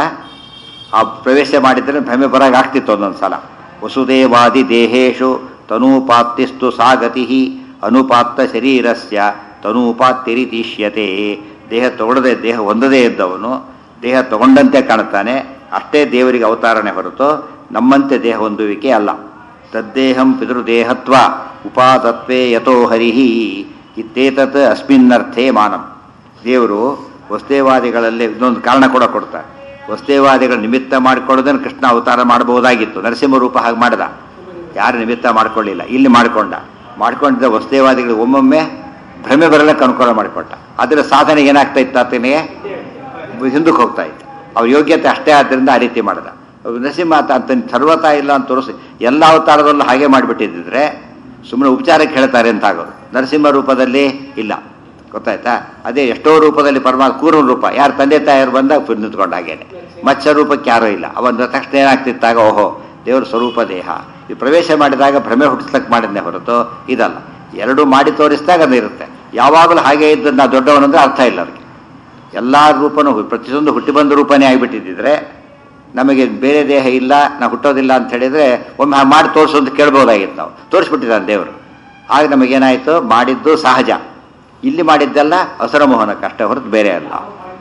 ಆ ಪ್ರವೇಶ ಮಾಡಿದ್ರೆ ಭ್ರಮೆ ಬರಾಗ ಆಗ್ತಿತ್ತು ಒಂದೊಂದು ಸಲ ವಸುದೇವಾದಿ ದೇಹೇಶು ತನೂಪಾತ್ತಿಸ್ತು ಸಾ ಗತಿ ಅನುಪಾತ್ತ ಶರೀರಸ್ಯ ತನೂಪಾತ್ತಿರಿತೀಷ್ಯತೆ ದೇಹ ತಗೊಳ್ಳದೆ ದೇಹ ಒಂದದೇ ಇದ್ದವನು ದೇಹ ತಗೊಂಡಂತೆ ಕಾಣುತ್ತಾನೆ ಅಷ್ಟೇ ದೇವರಿಗೆ ಅವತಾರಣೆ ಹೊರತು ನಮ್ಮಂತೆ ದೇಹ ಹೊಂದುವಿಕೆ ಅಲ್ಲ ತದ್ದೇಹಂ ಪಿತೃದೇಹತ್ವ ಉಪಾದತ್ವೇ ಯಥೋ ಹರಿಹಿ ಇತ್ತೇತತ್ ಅಸ್ಮಿನ್ನರ್ಥೇ ಮಾನಂ ದೇವರು ವಸ್ತೇವಾದಿಗಳಲ್ಲಿ ಇನ್ನೊಂದು ಕಾರಣ ಕೂಡ ಕೊಡ್ತಾರೆ ವಸ್ತೇವಾದಿಗಳ ನಿಮಿತ್ತ ಮಾಡಿಕೊಳ್ಳೋದನ್ನು ಕೃಷ್ಣ ಅವತಾರ ಮಾಡಬಹುದಾಗಿತ್ತು ನರಸಿಂಹ ರೂಪ ಹಾಗೆ ಮಾಡ್ದ ಯಾರು ನಿಮಿತ್ತ ಮಾಡ್ಕೊಳ್ಳಿಲ್ಲ ಇಲ್ಲಿ ಮಾಡಿಕೊಂಡ ಮಾಡ್ಕೊಂಡಿದ್ದ ವಸ್ತೇವಾದಿಗಳಿಗೆ ಒಮ್ಮೊಮ್ಮೆ ಭ್ರಮೆ ಬರಲಕ್ಕೆ ಅನುಕೂಲ ಮಾಡಿಕೊಟ್ಟ ಅದರ ಸಾಧನೆ ಏನಾಗ್ತಾ ಇತ್ತು ಆತನಿಗೆ ಹಿಂದಕ್ಕೆ ಹೋಗ್ತಾ ಇತ್ತು ಅವ್ರ ಯೋಗ್ಯತೆ ಅಷ್ಟೇ ಆದ್ದರಿಂದ ಆ ರೀತಿ ಮಾಡ್ದ ನರಸಿಂಹ ಆತ ಅಂತ ಸರ್ವತಾ ಇಲ್ಲ ಅಂತ ತೋರಿಸಿ ಎಲ್ಲ ಅವತಾರದಲ್ಲೂ ಹಾಗೆ ಮಾಡಿಬಿಟ್ಟಿದ್ದಿದ್ರೆ ಸುಮ್ಮನೆ ಉಪಚಾರಕ್ಕೆ ಹೇಳ್ತಾರೆ ಅಂತ ಆಗೋದು ನರಸಿಂಹ ರೂಪದಲ್ಲಿ ಇಲ್ಲ ಗೊತ್ತಾಯ್ತಾ ಅದೇ ಎಷ್ಟೋ ರೂಪದಲ್ಲಿ ಪರಮಾತ್ಮ ಕೂರ್ಮ ರೂಪ ಯಾರು ತಂದೆ ತಾಯಿಯರು ಬಂದಾಗ ನಿಂತ್ಕೊಂಡ ಹಾಗೇನೆ ಮತ್ಸ್ಯ ರೂಪಕ್ಕೆ ಯಾರೂ ಇಲ್ಲ ಅವಂದ ತಕ್ಷಣ ಏನಾಗ್ತಿತ್ತಾಗ ಓಹೋ ದೇವ್ರ ಸ್ವರೂಪ ದೇಹ ಈ ಪ್ರವೇಶ ಮಾಡಿದಾಗ ಭ್ರಮೆ ಹುಟ್ಟಿಸ್ಲಕ್ಕೆ ಮಾಡಿದ್ನೆ ಹೊರತು ಇದಲ್ಲ ಎರಡು ಮಾಡಿ ತೋರಿಸಿದಾಗ ಅದು ಇರುತ್ತೆ ಯಾವಾಗಲೂ ಹಾಗೆ ಇದ್ದು ನಾ ದೊಡ್ಡವನಂದ್ರೆ ಅರ್ಥ ಇಲ್ಲ ಅದಕ್ಕೆ ಎಲ್ಲ ರೂಪನೂ ಪ್ರತಿಯೊಂದು ಹುಟ್ಟಿ ಬಂದ ರೂಪನೇ ಆಗಿಬಿಟ್ಟಿದ್ದಿದ್ರೆ ನಮಗೆ ಬೇರೆ ದೇಹ ಇಲ್ಲ ನಾ ಹುಟ್ಟೋದಿಲ್ಲ ಅಂತ ಹೇಳಿದ್ರೆ ಒಮ್ಮೆ ಹಾಗೆ ಮಾಡಿ ತೋರಿಸು ಅಂತ ಕೇಳ್ಬೋದಾಗಿತ್ತು ನಾವು ತೋರಿಸ್ಬಿಟ್ಟಿದ್ದಾನೆ ದೇವರು ಆಗ ನಮಗೇನಾಯಿತು ಮಾಡಿದ್ದು ಸಹಜ ಇಲ್ಲಿ ಮಾಡಿದ್ದೆಲ್ಲ ಹಸರ ಮೋಹನಕ್ಕೆ ಅಷ್ಟೇ ಹೊರತು ಬೇರೆ ಅಲ್ಲ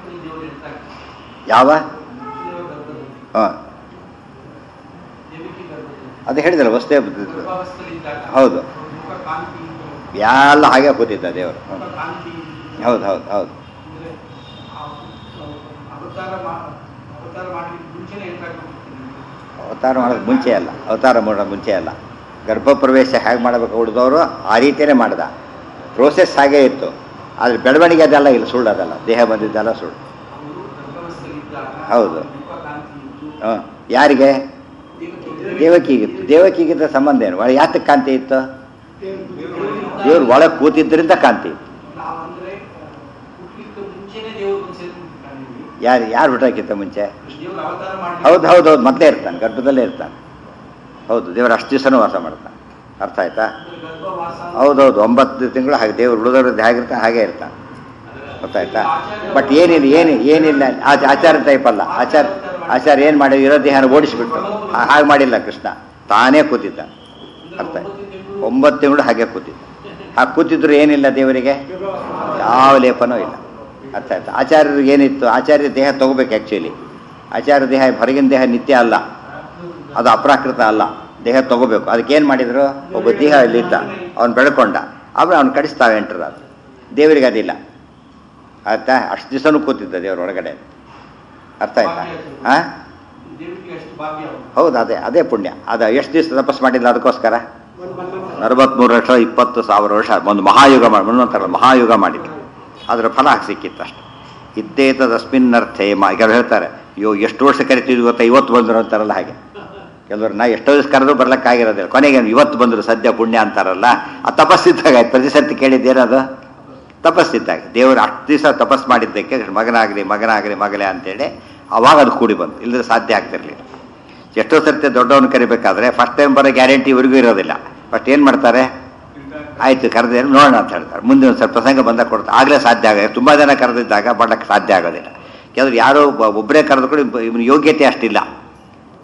ಯಾವ ಹಾಂ ಅದು ಹೇಳಿದಲ್ಲ ವಸ್ತೇ ಹೌದು ಎಲ್ಲ ಹಾಗೆ ಕೂತಿದ್ದ ದೇವರು ಹ್ಮ್. ಹೌದು ಹೌದು ಹೌದು ಅವತಾರ ಮಾಡೋದು ಮುಂಚೆ ಅಲ್ಲ ಅವತಾರ ಮಾಡೋದು ಮುಂಚೆ ಅಲ್ಲ ಗರ್ಭ ಪ್ರವೇಶ ಹೇಗೆ ಮಾಡಬೇಕು ಉಳಿದವರು ಆ ರೀತಿಯೇ ಮಾಡ್ದ ಪ್ರೋಸೆಸ್ ಹಾಗೇ ಇತ್ತು ಆದರೆ ಬೆಳವಣಿಗೆ ಅದೆಲ್ಲ ಇಲ್ಲ ಸುಳ್ಳು ಅದಲ್ಲ ದೇಹ ಬಂದಿದ್ದೆಲ್ಲ ಸುಳ್ಳು ಹೌದು ಹಾಂ ಯಾರಿಗೆ ದೇವಕಿಗಿತ್ತು ದೇವಕಿಗಿದ್ದ ಸಂಬಂಧ ಏನು ಒಳ ಯಾತಕ್ಕೆ ಕಾಂತಿ ಇತ್ತು ದೇವ್ರು ಒಳಗೆ ಕೂತಿದ್ದರಿಂದ ಕಾಂತಿ ಇತ್ತು ನಾವಂದ್ರೆ ಹುಟ್ಲಿಕ್ಕೆ ಮುಂಚೆನೆ ದೇವರು ಬಂದು ಸೇರ್ಕೊಂಡಿದ್ದಾನೆ ಯಾರು ಯಾರು ಹುಟ್ಟಾಕಿತ್ತ ಮುಂಚೆ ದೇವರು ಅವತಾರ ಮಾಡಿ ಹೌದು ಹೌದು ಹೌದು ಮೊದಲೇ ಇರ್ತಾನೆ ಗರ್ಭದಲ್ಲೇ ಇರ್ತಾನೆ ಹೌದು ದೇವರು ಅಷ್ಟು ದಿವಸನೂ ವಾಸ ಮಾಡ್ತಾನೆ ಅರ್ಥ ಆಯ್ತಾ ಗರ್ಭವಾಸ ಹೌದೌದು ಒಂಬತ್ತು ತಿಂಗಳು ಹಾಗೆ ದೇವರು ಉಳಿದವ್ರದ್ದು ಹೇಗಿರ್ತಾನೆ ಹಾಗೆ ಇರ್ತಾನೆ ಗೊತ್ತಾಯ್ತಾ ಬಟ್ ಏನಿಲ್ಲ ಏನು ಏನಿಲ್ಲ ಆಚ ಆಚಾರ ಟೈಪ್ ಅಲ್ಲ ಆಚಾರ ಆಚಾರ ಏನು ಮಾಡಿ ಇರೋ ದೇಹನ ಓಡಿಸಿಬಿಟ್ಟು ಹಾಗೆ ಮಾಡಿಲ್ಲ ಕೃಷ್ಣ ತಾನೇ ಕೂತಿದ್ದ ಅರ್ಥ ಆಯ್ತು ಒಂಬತ್ತು ತಿಂಗಳು ಹಾಗೆ ಕೂತಿದ್ದ ಹಾಗೆ ಕೂತಿದ್ರು ಏನಿಲ್ಲ ದೇವರಿಗೆ ಯಾವ ಲೇಪನೂ ಇಲ್ಲ ಅರ್ಥ ಆಯ್ತಾ ಆಚಾರ್ಯರಿಗೆ ಏನಿತ್ತು ಆಚಾರ್ಯ ದೇಹ ತಗೋಬೇಕು ಆ್ಯಕ್ಚುಲಿ ಆಚಾರ್ಯ ದೇಹ ಹೊರಗಿನ ದೇಹ ನಿತ್ಯ ಅಲ್ಲ ಅದು ಅಪ್ರಾಕೃತ ಅಲ್ಲ ದೇಹ ತಗೋಬೇಕು ಅದಕ್ಕೇನು ಮಾಡಿದ್ರು ಒಬ್ಬ ದೇಹ ಇಲ್ಲಿದ್ದ ಅವ್ನು ಬೆಳ್ಕೊಂಡ ಆಮೇಲೆ ಅವ್ನು ಕಡಿಸ್ತಾವೆ ಎಂಟ್ರ ಅದು ದೇವರಿಗೆ ಅದಿಲ್ಲ ಆಯ್ತಾ ಅಷ್ಟು ದಿವಸನೂ ಕೂತಿದ್ದ ದೇವ್ರ ಒಳಗಡೆ ಅರ್ಥ ಆಯ್ತಾ ಹಾಂ ದೇವರಿಗೆ ಅಷ್ಟು ಭಾಗ್ಯ ಅವರು ಹೌದು ಅದೇ ಅದೇ ಪುಣ್ಯ ಅದು ಎಷ್ಟು ದಿವಸ ತಪಸ್ ಮಾಡಿಲ್ಲ ಅದಕ್ಕೋಸ್ಕರ ಒಂದು ಬಂದ ಅರವತ್ಮೂರು ಲಕ್ಷ ಇಪ್ಪತ್ತು ಸಾವಿರ ವರ್ಷ ಒಂದು ಮಹಾಯುಗ ಮಾಡಿ ಮನ್ವಂತರ ಮಹಾಯುಗ ಮಾಡಿದ್ರು ಅದರ ಫಲ ಹಾಗೆ ಸಿಕ್ಕಿತ್ತು ಅಷ್ಟೆ ಇದ್ದೇತದಸ್ಮಿನ್ನರ್ಥೆ ಮಾ ಕೆಲವರು ಹೇಳ್ತಾರೆ ಅಯ್ಯೋ ಎಷ್ಟು ವರ್ಷ ಕರಿತೀವಿ ಗೊತ್ತಾ ಇವತ್ತು ಬಂದರು ಅಂತಾರಲ್ಲ ಹಾಗೆ ಕೆಲವರು ನಾ ಎಷ್ಟೋ ದಿವಸ ಕರೆದು ಬರ್ಲಿಕ್ಕಾಗಿರೋದಿಲ್ಲ ಕೊನೆಗೆ ಇವತ್ತು ಬಂದರು ಸದ್ಯ ಪುಣ್ಯ ಅಂತಾರಲ್ಲ ಆ ತಪಸ್ಸಿದ್ದಾಗ ಆಯ್ತು ಪ್ರತಿ ಸರ್ತಿ ಕೇಳಿದ್ದೇನದು ತಪಸ್ಸಿದ್ದಾಗ ದೇವರು ಅಷ್ಟು ದಿವಸ ತಪಸ್ ಮಾಡಿದ್ದಕ್ಕೆ ಮಗನಾಗಲಿ ಮಗನಾಗಲಿ ಮಗಲೇ ಅಂತೇಳಿ ಅವಾಗ ಅದು ಕೂಡಿ ಬಂತು ಇಲ್ಲದ್ರೆ ಸಾಧ್ಯ ಆಗ್ತಿರ್ಲಿಲ್ಲ ಎಷ್ಟೋ ಸರ್ತಿ ದೊಡ್ಡವನು ಕರಿಬೇಕಾದ್ರೆ ಫಸ್ಟ್ ಟೈಮ್ ಬರೋ ಗ್ಯಾರಂಟಿ ಇವರಿಗೂ ಇರೋದಿಲ್ಲ ಫಸ್ಟ್ ಏನು ಮಾಡ್ತಾರೆ ಆಯ್ತು ಕರೆದೇ ನೋಡೋಣ ಅಂತ ಹೇಳ್ತಾರೆ ಮುಂದೆ ಒಂದು ಸ್ವಲ್ಪ ಪ್ರಸಂಗ ಬಂದಾಗ ಕೊಡ್ತಾರೆ ಆಗಲೇ ಸಾಧ್ಯ ಆಗ ತುಂಬ ಜನ ಕರೆದಿದ್ದಾಗ ಮಾಡಕ್ಕೆ ಸಾಧ್ಯ ಆಗೋದಿಲ್ಲ ಕೆಲವರು ಯಾರೋ ಒಬ್ಬ- ಒಬ್ಬರೇ ಕರೆದು ಕೂಡ ಇವನ ಯೋಗ್ಯತೆ ಅಷ್ಟಿಲ್ಲ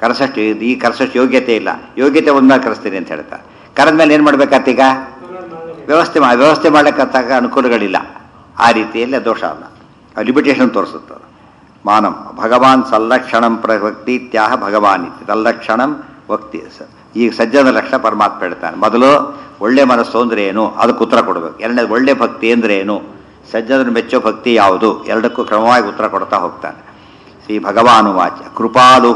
ಕರೆಸಷ್ಟು ಈ ಕರೆಸಷ್ಟು ಯೋಗ್ಯತೆ ಇಲ್ಲ ಯೋಗ್ಯತೆ ಒಂದ್ಮೇಲೆ ಕರೆಸ್ತೀನಿ ಅಂತ ಹೇಳ್ತಾರೆ ಕರೆದ ಮೇಲೆ ಏನು ಮಾಡ್ಬೇಕಾತೀಗ ವ್ಯವಸ್ಥೆ ಮಾ ವ್ಯವಸ್ಥೆ ಮಾಡಲಿಕ್ಕಂತಾಗ ಅನುಕೂಲಗಳಿಲ್ಲ ಆ ರೀತಿಯಲ್ಲಿ ದೋಷ ಅಲ್ಲ ಲಿಮಿಟೇಷನ್ ತೋರಿಸುತ್ತದೆ ಮಾನಂ ಭಗವಾನ್ ಸಲ್ಲಕ್ಷಣಂ ಪ್ರವಕ್ತೀತ್ಯಾಹ ಭಗವಾನ್ ಇತಿ ತಲ್ಲಕ್ಷಣಂ ವಕ್ತಿ ಸ- ಈಗ ಸಜ್ಜನ ಲಕ್ಷಣ ಪರಮಾತ್ಮ ಹೇಳ್ತಾನೆ ಮೊದಲು ಒಳ್ಳೆ ಮನಸ್ಸು ಅಂದ್ರೆ ಏನು ಅದಕ್ಕೆ ಉತ್ತರ ಕೊಡಬೇಕು ಎರಡನೇದು ಒಳ್ಳೆ ಭಕ್ತಿ ಅಂದ್ರೆ ಏನು ಸಜ್ಜನರು ಮೆಚ್ಚೋ ಭಕ್ತಿ ಯಾವುದು ಎರಡಕ್ಕೂ ಕ್ರಮವಾಗಿ ಉತ್ತರ ಕೊಡ್ತಾ ಹೋಗ್ತಾನೆ ಶ್ರೀ ಭಗವಾನುವಾಚ ಕೃಪಾಲು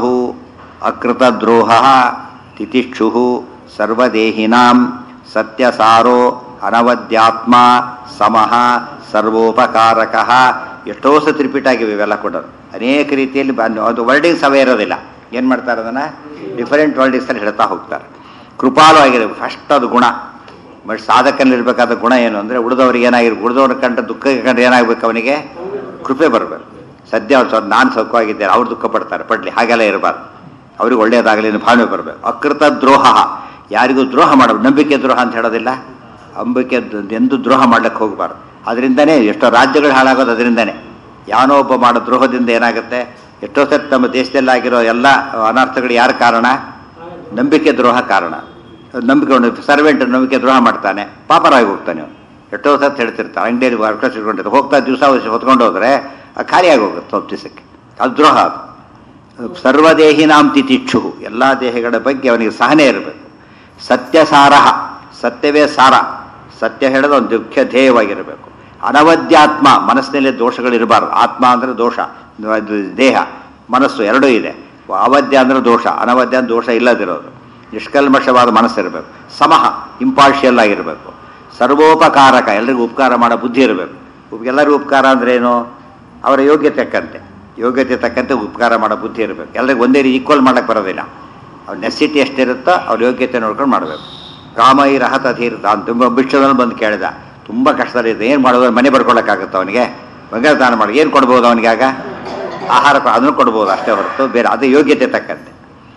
ಅಕೃತದ್ರೋಹ ತಿತಿಕ್ಷು ಸರ್ವದೇಹಿನಾಂ ಸತ್ಯಸಾರೋ ಅನವದ್ಯಾತ್ಮ ಸಮಃ ಸರ್ವೋಪಕಾರಕ ಎಷ್ಟೋ ಸತಿ ರಿಪೀಟ್ ಆಗಿವೆ ಇವೆಲ್ಲ ಕೂಡ ಅನೇಕ ರೀತಿಯಲ್ಲಿ ಬ- ಅದು ವರ್ಡಿಂಗ್ಸ್ ಅವೇ ಇರೋದಿಲ್ಲ ಏನು ಮಾಡ್ತಾರೆ ಅದನ್ನು ಡಿಫರೆಂಟ್ ವರ್ಡಿಂಗ್ಸಲ್ಲಿ ಹೇಳ್ತಾ ಹೋಗ್ತಾರೆ ಕೃಪಾಲು ಆಗಿರಬೇಕು ಫಸ್ಟ್ ಅದು ಗುಣ ಬಟ್ ಸಾಧಕನಲ್ಲಿರ್ಬೇಕಾದ ಗುಣ ಏನು ಅಂದರೆ ಉಳಿದವ್ರಿಗೆ ಏನಾಗಿರ್ ಉಳಿದವ್ರ ಕಂಡ ದುಃಖ ಕಂಡ್ರೆ ಏನಾಗಬೇಕು ಅವನಿಗೆ ಕೃಪೆ ಬರಬೇಕು ಸದ್ಯ ಅವ್ರು ಸ್ವಲ್ಪ ನಾನು ಸುಖವಾಗಿದ್ದೇನೆ ಅವ್ರು ದುಃಖ ಪಡ್ತಾರೆ ಪಡ್ಲಿ ಹಾಗೆಲ್ಲ ಇರಬಾರ್ದು ಅವ್ರಿಗೆ ಒಳ್ಳೆಯದಾಗಲಿ ಅನ್ನೋ ಭಾವನೆ ಬರಬೇಕು ಅಕೃತ ದ್ರೋಹ ಯಾರಿಗೂ ದ್ರೋಹ ಮಾಡಬೇಕು ನಂಬಿಕೆ ದ್ರೋಹ ಅಂತ ಹೇಳೋದಿಲ್ಲ ಅಂಬಿಕೆ ದ್- ಎಂದು ದ್ರೋಹ ಮಾಡ್ಲಿಕ್ಕೆ ಹೋಗಬಾರ್ದು ಅದರಿಂದನೇ ಎಷ್ಟೋ ರಾಜ್ಯಗಳು ಹಾಳಾಗೋದು ಅದರಿಂದನೇ ಯಾವನೋ ಒಬ್ಬ ಮಾಡೋ ದ್ರೋಹದಿಂದ ಏನಾಗುತ್ತೆ ಎಷ್ಟೋ ಸತಿ ನಮ್ಮ ದೇಶದಲ್ಲಿ ಆಗಿರೋ ಎಲ್ಲ ಅನರ್ಥಗಳು ಯಾರ ಕಾರಣ ನಂಬಿಕೆ ದ್ರೋಹ ಕಾರಣ ನಂಬಿಕೆ ಸರ್ವೆಂಟ್ ನಂಬಿಕೆ ದ್ರೋಹ ಮಾಡ್ತಾನೆ ಪಾಪರಾಗಿ ಹೋಗ್ತಾನೆ ಅವನು ಎಷ್ಟೋ ಸತಿ ಹೇಳ್ತಿರ್ತಾರೆ ಅಂಗಡಿಯಲ್ಲಿ ವರ್ಕರ್ಸ್ ಇಟ್ಕೊಂಡಿರ್ತಾರೆ ಹೋಗ್ತಾ ದಿವಸ ಹೊತ್ಕೊಂಡು ಹೋದ್ರೆ ಅದು ಖಾಲಿಯಾಗಿ ಹೋಗುತ್ತೆ ಸ್ವಲ್ಪ ದಿವಸಕ್ಕೆ ಅದು ದ್ರೋಹ ಅದು ಸರ್ವದೇಹಿನಾಂ ತಿತಿಕ್ಷು ಎಲ್ಲ ದೇಹಗಳ ಬಗ್ಗೆ ಅವನಿಗೆ ಸಹನೆ ಇರಬೇಕು ಸತ್ಯಸಾರ ಸತ್ಯವೇ ಸಾರ ಸತ್ಯ ಹೇಳೋದು ಒಂದು ಮುಖ್ಯ ಧ್ಯೇಯವಾಗಿರಬೇಕು ಅನವದ್ಯಾತ್ಮ ಮನಸ್ಸಿನಲ್ಲಿ ದೋಷಗಳಿರಬಾರ್ದು ಆತ್ಮ ಅಂದರೆ ದೋಷ ಅದು ದೇಹ ಮನಸ್ಸು ಎರಡೂ ಇದೆ ಅವಧ್ಯ ಅಂದರೆ ದೋಷ ಅನವಧ್ಯ ಅಂದ್ರೆ ದೋಷ ಇಲ್ಲದಿರೋದು ನಿಷ್ಕಲ್ಮಷವಾದ ಮನಸ್ಸಿರಬೇಕು ಸಮಹ ಇಂಪಾರ್ಷಿಯಲ್ ಆಗಿರಬೇಕು ಸರ್ವೋಪಕಾರಕ ಎಲ್ರಿಗೂ ಉಪಕಾರ ಮಾಡೋ ಬುದ್ಧಿ ಇರಬೇಕು ಎಲ್ಲರಿಗೂ ಉಪಕಾರ ಅಂದ್ರೆ ಏನು ಅವರ ಯೋಗ್ಯತೆ ತಕ್ಕಂತೆ ಯೋಗ್ಯತೆ ತಕ್ಕಂತೆ ಉಪಕಾರ ಮಾಡೋ ಬುದ್ಧಿ ಇರಬೇಕು ಎಲ್ಲರಿಗೂ ಒಂದೇ ರೀತಿ ಈಕ್ವಲ್ ಮಾಡಕ್ಕೆ ಬರೋದಿಲ್ಲ ಅವ್ರ ನೆಸಿಟಿ ಎಷ್ಟಿರುತ್ತೋ ಅವ್ರ ಯೋಗ್ಯತೆ ನೋಡ್ಕೊಂಡು ಮಾಡಬೇಕು ಕಾಮೈ ರಹತ ತೀರ್ಥ ಅಂತ ತುಂಬ ಭಿಕ್ಷದಲ್ಲಿ ಬಂದು ಕೇಳಿದ ತುಂಬ ಕಷ್ಟದಲ್ಲಿದೆ ಏನು ಮಾಡೋದು ಮನೆ ಬರ್ಕೊಳ್ಳೋಕ್ಕಾಗುತ್ತೆ ಅವನಿಗೆ ಬಂಗಾರ ದಾನ ಮಾಡಿ ಏನು ಕೊಡ್ಬೋದು ಅವನಿಗೆ ಆಗ ಆಹಾರ ಕೊ- ಅದನ್ನು ಕೊಡ್ಬೋದು ಅಷ್ಟೇ ಹೊರತು ಬೇರೆ ಅದು ಯೋಗ್ಯತೆ ತಕ್ಕಂತೆ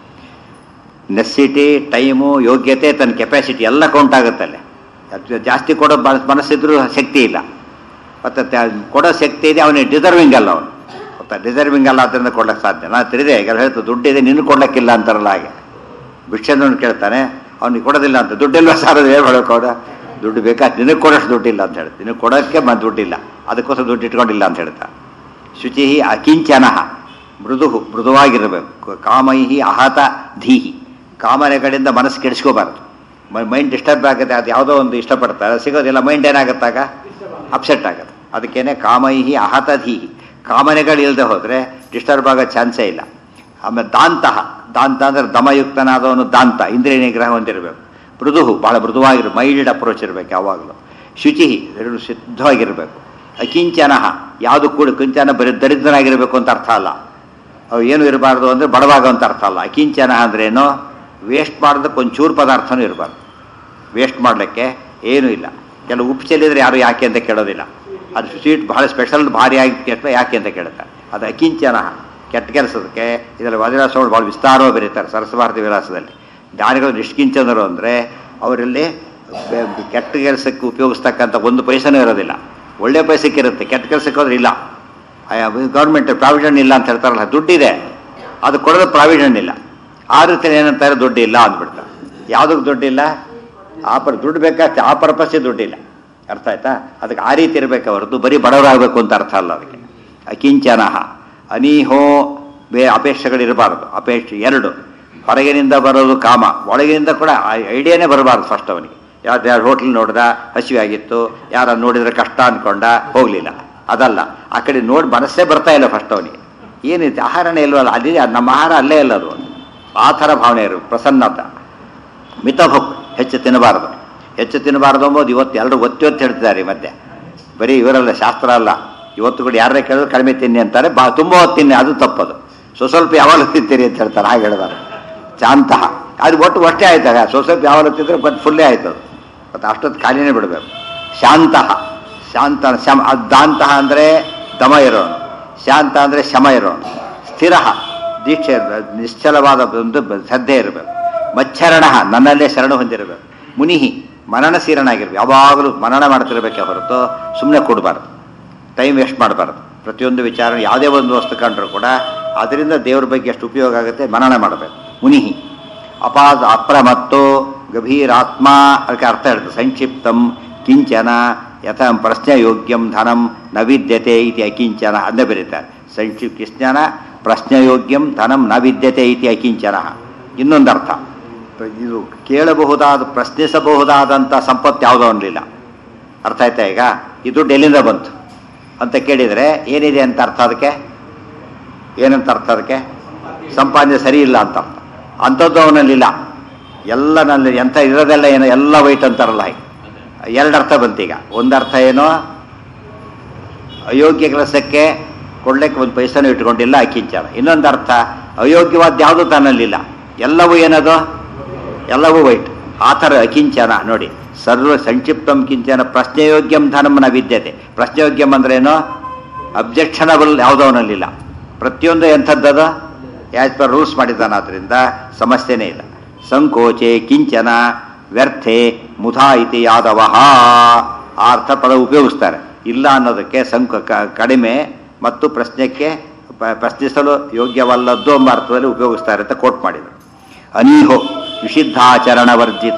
ನೆಸಿಟಿ ಟೈಮು ಯೋಗ್ಯತೆ ತನ್ನ ಕೆಪಾಸಿಟಿ ಎಲ್ಲ ಕೌಂಟ್ ಆಗುತ್ತಲ್ಲೇ ಅದು ಜಾಸ್ತಿ ಕೊಡೋ ಮನಸ್- ಮನಸ್ಸಿದ್ರೂ ಶಕ್ತಿ ಇಲ್ಲ ಮತ್ತು ತ- ಕೊಡೋ ಶಕ್ತಿ ಇದೆ ಅವನಿಗೆ ಡಿಸರ್ವಿಂಗ್ ಅಲ್ಲ ಅವನು ಗೊತ್ತಾ ಡಿಸರ್ವಿಂಗ್ ಅಲ್ಲ ಅದರಿಂದ ಕೊಡ್ಲಿಕ್ಕೆ ಸಾಧ್ಯ ನಾನು ತಿಳಿದೆ ಈಗ ಹೇಳ್ತು ದುಡ್ಡಿದೆ ನಿನ್ನ ಕೊಡ್ಲಿಕ್ಕಿಲ್ಲ ಅಂತಾರಲ್ಲ ಹಾಗೆ ಭಿಕ್ಷೆಯನ್ನು ಕೇಳ್ತಾನೆ ಅವ್ನಿಗೆ ಕೊಡೋದಿಲ್ಲ ಅಂತ ದುಡ್ಡಿಲ್ವ ಸಾರ್ ಅದು ಏನು ಹೇಳೋಕೆ ಅವನು ದುಡ್ಡು ಬೇಕಾ ನಿನಗೆ ಕೊಡೋಷ್ಟು ದುಡ್ಡಿಲ್ಲ ಅಂತ ಹೇಳಿ ನಿನಗೆ ಕೊಡೋಕ್ಕೆ ಮ ದುಡ್ಡಿಲ್ಲ ಅದಕ್ಕೋಸ್ಕರ ದುಡ್ಡು ಇಟ್ಕೊಂಡಿಲ್ಲ ಅಂತ ಹೇಳ್ತಾ ಶುಚಿ ಅಕಿಂಚನ ಮೃದು ಮೃದುವಾಗಿರಬೇಕು ಕಾಮೈಹಿ ಅಹತ ಧೀಹಿ ಕಾಮನೆಗಳಿಂದ ಮನಸ್ಸು ಕೆಡಿಸ್ಕೋಬಾರ್ದು ಮೈಂಡ್ ಡಿಸ್ಟರ್ಬ್ ಆಗುತ್ತೆ ಅದು ಯಾವುದೋ ಒಂದು ಇಷ್ಟಪಡ್ತಾರೆ ಸಿಗೋದಿಲ್ಲ ಮೈಂಡ್ ಏನಾಗುತ್ತಾಗ ಅಪ್ಸೆಟ್ ಆಗುತ್ತೆ ಅದಕ್ಕೇನೆ ಕಾಮೈಹಿ ಅಹತ ಧೀಹಿ ಕಾಮನೆಗಳು ಇಲ್ಲದೆ ಹೋದರೆ ಡಿಸ್ಟರ್ಬ್ ಆಗೋ ಚಾನ್ಸೇ ಇಲ್ಲ ಆಮೇಲೆ ದಾಂತಹ ದಾಂತ ಅಂದರೆ ದಮಯುಕ್ತನಾದವನು ದಾಂತ ಇಂದ್ರಿಯ ನಿಗ್ರಹ ಹೊಂದಿರಬೇಕು ಮೃದು ಭಾಳ ಮೃದುವಾಗಿರು ಮೈಲ್ಡ್ ಅಪ್ರೋಚ್ ಇರಬೇಕು ಯಾವಾಗಲೂ ಶುಚಿ ಎರಡು ಸಿದ್ಧವಾಗಿರಬೇಕು ಅಕಿಂಚನ ಯಾವುದು ಕೂಡ ಕಿಂಚನ ಬರೀ ದರಿದ್ರನಾಗಿರಬೇಕು ಅಂತ ಅರ್ಥ ಅಲ್ಲ ಅವು ಏನು ಇರಬಾರ್ದು ಅಂದರೆ ಬಡವಾಗ ಅಂತ ಅರ್ಥ ಅಲ್ಲ ಅಕಿಂಚನ ಅಂದ್ರೇನು ವೇಸ್ಟ್ ಮಾಡೋದಕ್ಕೆ ಒಂಚೂರು ಪದಾರ್ಥನೂ ಇರಬಾರ್ದು ವೇಸ್ಟ್ ಮಾಡಲಿಕ್ಕೆ ಏನೂ ಇಲ್ಲ ಕೆಲವು ಉಪ್ಪು ಚೆಲ್ಲಿದ್ರೆ ಯಾರು ಯಾಕೆ ಅಂತ ಕೇಳೋದಿಲ್ಲ ಅದು ಸ್ವೀಟ್ ಬಹಳ ಸ್ಪೆಷಲ್ ಭಾರಿ ಆಗಿ ಕೆಟ್ಟ ಯಾಕೆ ಅಂತ ಕೇಳ್ತಾರೆ ಅದು ಅಕಿಂಚನ ಕೆಟ್ಟ ಕೆಲಸದಕ್ಕೆ ಇದರಲ್ಲಿ ವಜ್ರಾಸಗಳು ಭಾಳ ವಿಸ್ತಾರವಾಗಿ ಬರೀತಾರೆ ಸರಸಭಾರತಿ ವಿಲಾಸದಲ್ಲಿ ಜ್ಞಾನಿಗಳು ನಿಷ್ಕಿಂಚನರು ಅಂದರೆ ಅವರಲ್ಲಿ ಬೆ- ಕೆಟ್ಟ ಕೆಲಸಕ್ಕೆ ಉಪಯೋಗಿಸ್ತಕ್ಕಂಥ ಒಂದು ಪೈಸನೂ ಇರೋದಿಲ್ಲ ಒಳ್ಳೆ ಪೈಸಕ್ಕೆ ಇರುತ್ತೆ ಕೆಟ್ಟ ಕೆಲಸಕ್ಕೆ ಹೋದ್ರೆ ಇಲ್ಲ ಗೌರ್ಮೆಂಟ್ ಪ್ರಾವಿಷನ್ ಇಲ್ಲ ಅಂತ ಹೇಳ್ತಾರಲ್ಲ ದುಡ್ಡಿದೆ ಅದು ಕೊಡೋದು ಪ್ರಾವಿಷನ್ ಇಲ್ಲ ಆ ರೀತಿ ಏನಂತಾರೆ ದುಡ್ಡು ಇಲ್ಲ ಅಂದ್ಬಿಡ್ತಾರೆ ಯಾವುದಕ್ಕೆ ದುಡ್ಡಿಲ್ಲ ಆ ಪರ್ ದುಡ್ಡು ಬೇಕಾಗ್ತದೆ ಆ ಪರ್ಪಸ್ಸೇ ದುಡ್ಡಿಲ್ಲ ಅರ್ಥ ಆಯ್ತಾ ಅದಕ್ಕೆ ಆ ರೀತಿ ಇರಬೇಕು ಹೊರತು ಬರೀ ಬಡವರಾಗಬೇಕು ಅಂತ ಅರ್ಥ ಅಲ್ಲ ಅದಕ್ಕೆ ಅಕಿಂಚನ ಅನೀಹೋ ಬೇ ಅಪೇಕ್ಷೆಗಳಿರಬಾರದು ಅಪೇಕ್ಷೆ ಎರಡು ಹೊರಗಿನಿಂದ ಬರೋದು ಕಾಮ ಒಳಗಿನಿಂದ ಕೂಡ ಐಡಿಯಾನೇ ಬರಬಾರ್ದು ಫಸ್ಟ್ ಅವನಿಗೆ ಯಾವ್ದು ಯಾರು ಹೋಟ್ಲ್ ನೋಡ್ದ ಹಸಿವೆ ಆಗಿತ್ತು ಯಾರ ನೋಡಿದ್ರೆ ಕಷ್ಟ ಅನ್ಕೊಂಡ ಹೋಗಲಿಲ್ಲ ಅದಲ್ಲ ಆ ಕಡೆ ನೋಡಿ ಮನಸ್ಸೇ ಬರ್ತಾ ಇಲ್ಲ ಫಸ್ಟ್ ಅವನಿಗೆ ಏನಿದೆ ಆಹಾರನೇ ಇಲ್ವಲ್ಲ ಅಲ್ಲಿ ನಮ್ಮ ಆಹಾರ ಅಲ್ಲೇ ಇಲ್ಲ ಅದು ಆ ಥರ ಭಾವನೆ ಇರು ಪ್ರಸನ್ನತ ಮಿತಭುಕ್ ಹೆಚ್ಚು ತಿನ್ನಬಾರದು ಹೆಚ್ಚು ತಿನ್ನಬಾರದು ಅಂಬೋದು ಇವತ್ತು ಎಲ್ಲರೂ ಒತ್ತಿ ಒತ್ತಿ ಹೇಳ್ತಿದ್ದಾರೆ ಈ ಮಧ್ಯೆ ಬರೀ ಇವರಲ್ಲ ಶಾಸ್ತ್ರ ಅಲ್ಲ ಇವತ್ತು ಕೂಡ ಯಾರೇ ಕೇಳಿದ್ರು ಕಡಿಮೆ ತಿನ್ನಿ ಅಂತಾರೆ ಬಾ ತುಂಬ ಹೊತ್ತು ತಿನ್ನಿ ಅದು ತಪ್ಪದು ಸೊ ಸ್ವಲ್ಪ ಯಾವಾಗ ತಿಂತೀರಿ ಅಂತ ಹೇಳ್ತಾರೆ ಹಾಗೆ ಹೇಳಿದಾರೆ ಶಾಂತಹ ಅದು ಒಟ್ಟು ಒಟ್ಟೆ ಆಯ್ತಾಗ ಸೊ ಸ್ವಲ್ಪ ಯಾವಾಗ ತಿಂದ್ರೆ ಬಟ್ ಫುಲ್ಲೇ ಆಯ್ತು ಅದು ಮತ್ತು ಅಷ್ಟೊತ್ತು ಖಾಲಿನೇ ಬಿಡಬೇಕು ಶಾಂತಹ ಶಾಂತ ಶಮ ಅದು ದಾಂತಹ ಅಂದರೆ ದಮ ಇರೋನು ಶಾಂತ ಅಂದರೆ ಶಮ ಇರೋನು ಸ್ಥಿರ ದೀಕ್ಷೆ ಇರ್ಬೇಕು ನಿಶ್ಚಲವಾದ ಒಂದು ಬ- ಶ್ರದ್ಧೆ ಇರಬೇಕು ಮಚ್ಚರಣ ನನ್ನಲ್ಲೇ ಶರಣ ಹೊಂದಿರಬೇಕು ಮುನಿಹಿ ಮನನಶೀಲನಾಗಿರ್ಬೇಕು ಯಾವಾಗಲೂ ಮನನ ಮಾಡ್ತಿರ್ಬೇಕೆ ಹೊರತು ಸುಮ್ಮನೆ ಕೊಡಬಾರ್ದು ಟೈಮ್ ವೇಸ್ಟ್ ಮಾಡಬಾರ್ದು ಪ್ರತಿಯೊಂದು ವಿಚಾರ ಯಾವುದೇ ಒಂದು ವಸ್ತು ಕಂಡ್ರೂ ಕೂಡ ಅದರಿಂದ ದೇವ್ರ ಬಗ್ಗೆ ಎಷ್ಟು ಉಪಯೋಗ ಆಗುತ್ತೆ ಮನನ ಮಾಡಬೇಕು ಮುನಿ ಅಪಾದ ಅಪ್ರಮತ್ತೋ ಗಭೀರಾತ್ಮ ಅದಕ್ಕೆ ಅರ್ಥ ಹೇಳ್ತದೆ ಸಂಕ್ಷಿಪ್ತಂ ಕಿಂಚನ ಯಥ ಪ್ರಶ್ನೆಯೋಗ್ಯಂ ಧನಂ ನ ವಿದ್ಯತೆ ಇತಿ ಅಕಿಂಚನ ಅದನ್ನೇ ಬರೀತಾರೆ ಸಂಕ್ಷಿಪ್ ಕಿಶ್ಚನ ಪ್ರಶ್ನೆಯೋಗ್ಯಂ ಧನಂ ನ ವಿದ್ಯತೆ ಇತಿ ಅಕಿಂಚನ ಇನ್ನೊಂದು ಅರ್ಥ ಇದು ಕೇಳಬಹುದಾದ ಪ್ರಶ್ನಿಸಬಹುದಾದಂಥ ಸಂಪತ್ತು ಯಾವುದೋ ಅನ್ನಲಿಲ್ಲ ಅರ್ಥ ಆಯ್ತಾ ಈಗ ಇದು ಡೆಲ್ಲಿಂದ ಬಂತು ಅಂತ ಕೇಳಿದರೆ ಏನಿದೆ ಅಂತ ಅರ್ಥ ಅದಕ್ಕೆ ಏನಂತ ಅರ್ಥ ಅದಕ್ಕೆ ಸಂಪಾದನೆ ಸರಿ ಇಲ್ಲ ಅಂತ ಅರ್ಥ ಅಂಥದ್ದು ಅವನಲ್ಲಿಲ್ಲ ಎಲ್ಲ ನಲ್ಲಿ ಎಂಥ ಇರೋದೆಲ್ಲ ಏನೋ ಎಲ್ಲ ವೈಟ್ ಅಂತಾರಲ್ಲ ಹಾಗೆ ಎರಡು ಅರ್ಥ ಬಂತೀಗ ಒಂದು ಅರ್ಥ ಏನು ಅಯೋಗ್ಯ ಕೆಲಸಕ್ಕೆ ಕೊಡ್ಲಿಕ್ಕೆ ಒಂದು ಪೈಸನೂ ಇಟ್ಕೊಂಡಿಲ್ಲ ಅಕ್ಕಿಂಚಾರ ಇನ್ನೊಂದು ಅರ್ಥ ಅಯೋಗ್ಯವಾದ ಯಾವುದೂ ತನ್ನಲ್ಲಿಲ್ಲ ಎಲ್ಲವೂ ಏನದು ಎಲ್ಲವೂ ವೈಟ್ ಆ ಥರ ಅಕಿಂಚನ ನೋಡಿ ಸರ್ವ ಸಂಕ್ಷಿಪ್ತಂ ಕಿಂಚನ ಪ್ರಶ್ನೆಯೋಗ್ಯಂ ಧನಂನ ವಿದ್ಯತೆ ಪ್ರಶ್ನೆಯೋಗ್ಯಂ ಅಂದ್ರೇನು ಅಬ್ಜೆಕ್ಷನಬಲ್ ಯಾವುದೋ ಅವನಲ್ಲಿಲ್ಲ ಪ್ರತಿಯೊಂದು ಎಂಥದ್ದದು ಆ್ಯಸ್ ಪರ್ ರೂಲ್ಸ್ ಮಾಡಿದ್ದಾನೆ ಆದ್ದರಿಂದ ಸಮಸ್ಯೆನೇ ಇಲ್ಲ ಸಂಕೋಚೆ ಕಿಂಚನ ವ್ಯರ್ಥೆ ಮುಧಾ ಇತಿ ಯಾದವಹ ಆ ಅರ್ಥ ಪದ ಉಪಯೋಗಿಸ್ತಾರೆ ಇಲ್ಲ ಅನ್ನೋದಕ್ಕೆ ಸಂಕ ಕ- ಕಡಿಮೆ ಮತ್ತು ಪ್ರಶ್ನೆಗೆ ಪ- ಪ್ರಶ್ನಿಸಲು ಯೋಗ್ಯವಲ್ಲದ್ದು ಎಂಬ ಅರ್ಥದಲ್ಲಿ ಉಪಯೋಗಿಸ್ತಾರೆ ಅಂತ ಕೋಟ್ ಮಾಡಿದರು ಅನೀಹೋ ನಿಷಿದ್ಧಾಚರಣ ವರ್ಜಿತ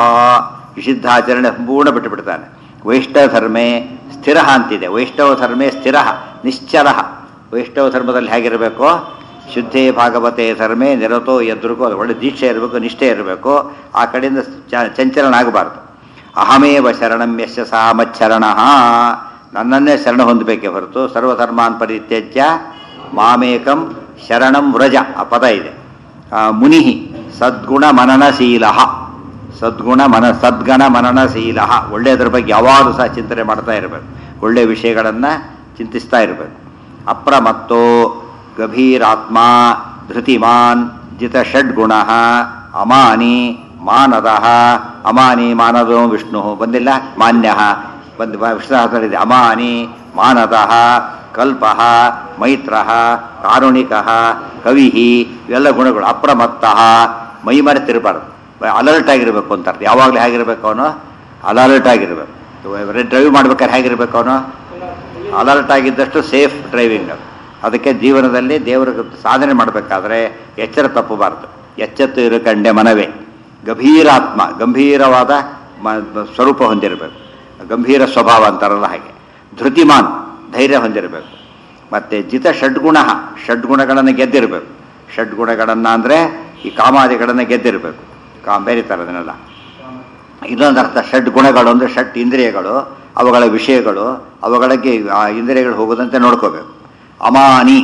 ನಿಷಿದ್ಧಾಚರಣೆ ಸಂಪೂರ್ಣ ಬಿಟ್ಟು ಬಿಡ್ತಾನೆ ವೈಷ್ಣವ ಧರ್ಮೇ ಸ್ಥಿರ ಅಂತಿದೆ ವೈಷ್ಣವ ಧರ್ಮೇ ಸ್ಥಿರ ನಿಶ್ಚಲ ವೈಷ್ಣವ ಧರ್ಮದಲ್ಲಿ ಹೇಗಿರಬೇಕು ಶುದ್ಧೇ ಭಾಗವತೆ ಧರ್ಮೇ ನಿರತೋ ಎದುರುಗೋ ಒಳ್ಳೆ ದೀಕ್ಷೆ ಇರಬೇಕು ನಿಷ್ಠೆ ಇರಬೇಕು ಆ ಕಡೆಯಿಂದ ಚ- ಚಂಚಲನ ಆಗಬಾರ್ದು ಅಹಮೇವ ಶರಣಂ ಯಶ ಸಾ ಮಚ್ಚರಣ ನನ್ನನ್ನೇ ಶರಣ ಹೊಂದಬೇಕೇ ಹೊರತು ಸರ್ವಧರ್ಮಾನ್ ಪರಿತ್ಯಜ್ಯ ಮಾಮೇಕಂ ಶರಣಂ ವ್ರಜ ಆ ಪದ ಇದೆ ಆ, ಮುನಿ ಸದ್ಗುಣ ಮನನಶೀಲ ಸದ್ಗುಣ ಮನ ಸದ್ಗಣ ಮನನಶೀಲ ಒಳ್ಳೆಯದ್ರ ಬಗ್ಗೆ ಯಾವಾಗಲೂ ಸಹ ಚಿಂತನೆ ಮಾಡ್ತಾ ಇರಬೇಕು ಒಳ್ಳೆಯ ವಿಷಯಗಳನ್ನು ಚಿಂತಿಸ್ತಾ ಇರಬೇಕು ಅಪ್ರಮತ್ತೋ ಗಭೀರಾತ್ಮ ಧೃತಿಮಾನ್ ಜಿತ ಷಡ್ಗುಣ ಅಮಾನಿ ಮಾನದ ಅಮಾನಿ ಮಾನದೋ ವಿಷ್ಣು ಬಂದಿಲ್ಲ ಮಾನ್ಯ ಬಂದು ವಿಷ್ಣುದೆ ಅಮಾನಿ ಮಾನದ ಕಲ್ಪ ಮೈತ್ರ ಕಾರುಣಿಕ ಕವಿ ಇವೆಲ್ಲ ಗುಣಗಳು ಅಪ್ರಮತ್ತ ಮೈ ಮರೆತಿರಬಾರ್ದು ಅಲರ್ಟ್ ಆಗಿರಬೇಕು ಅಂತ ಅರ್ಥ ಯಾವಾಗಲೂ ಹೇಗಿರ್ಬೇಕು ಅವನು ಅಲರ್ಟ್ ಆಗಿರ್ಬೇಕು ಡ್ರೈವ್ ಮಾಡ್ಬೇಕಾದ್ರೆ ಹೇಗಿರ್ಬೇಕು ಅವನು ಅಲರ್ಟ್ ಆಗಿದ್ದಷ್ಟು ಸೇಫ್ ಡ್ರೈವಿಂಗ್ ಅದಕ್ಕೆ ಜೀವನದಲ್ಲಿ ದೇವರ ಸಾಧನೆ ಮಾಡಬೇಕಾದ್ರೆ ಎಚ್ಚರ ತಪ್ಪಬಾರದು ಎಚ್ಚೆತ್ತು ಇರು ಕಂಡೆ ಮನವೇ ಗಂಭೀರಾತ್ಮ ಗಂಭೀರವಾದ ಮ- ಸ್ವರೂಪ ಹೊಂದಿರಬೇಕು ಗಂಭೀರ ಸ್ವಭಾವ ಅಂತಾರಲ್ಲ ಹಾಗೆ ಧೃತಿಮಾನ್ ಧೈರ್ಯ ಹೊಂದಿರಬೇಕು ಮತ್ತು ಜಿತ ಷಡ್ಗುಣ ಷಡ್ಗುಣಗಳನ್ನು ಗೆದ್ದಿರಬೇಕು ಷಡ್ಗುಣಗಳನ್ನು ಅಂದರೆ ಈ ಕಾಮಾದಿಗಳನ್ನು ಗೆದ್ದಿರಬೇಕು ಕಾ ಬೇರಿತಾರೆ ಅದನ್ನೆಲ್ಲ ಇನ್ನೊಂದು ಅರ್ಥ ಷಡ್ ಗುಣಗಳು ಅಂದರೆ ಷಟ್ ಇಂದ್ರಿಯಗಳು ಅವುಗಳ ವಿಷಯಗಳು ಅವುಗಳಿಗೆ ಆ ಇಂದ್ರಿಯಗಳು ಹೋಗದಂತೆ ನೋಡ್ಕೋಬೇಕು ಅಮಾನಿ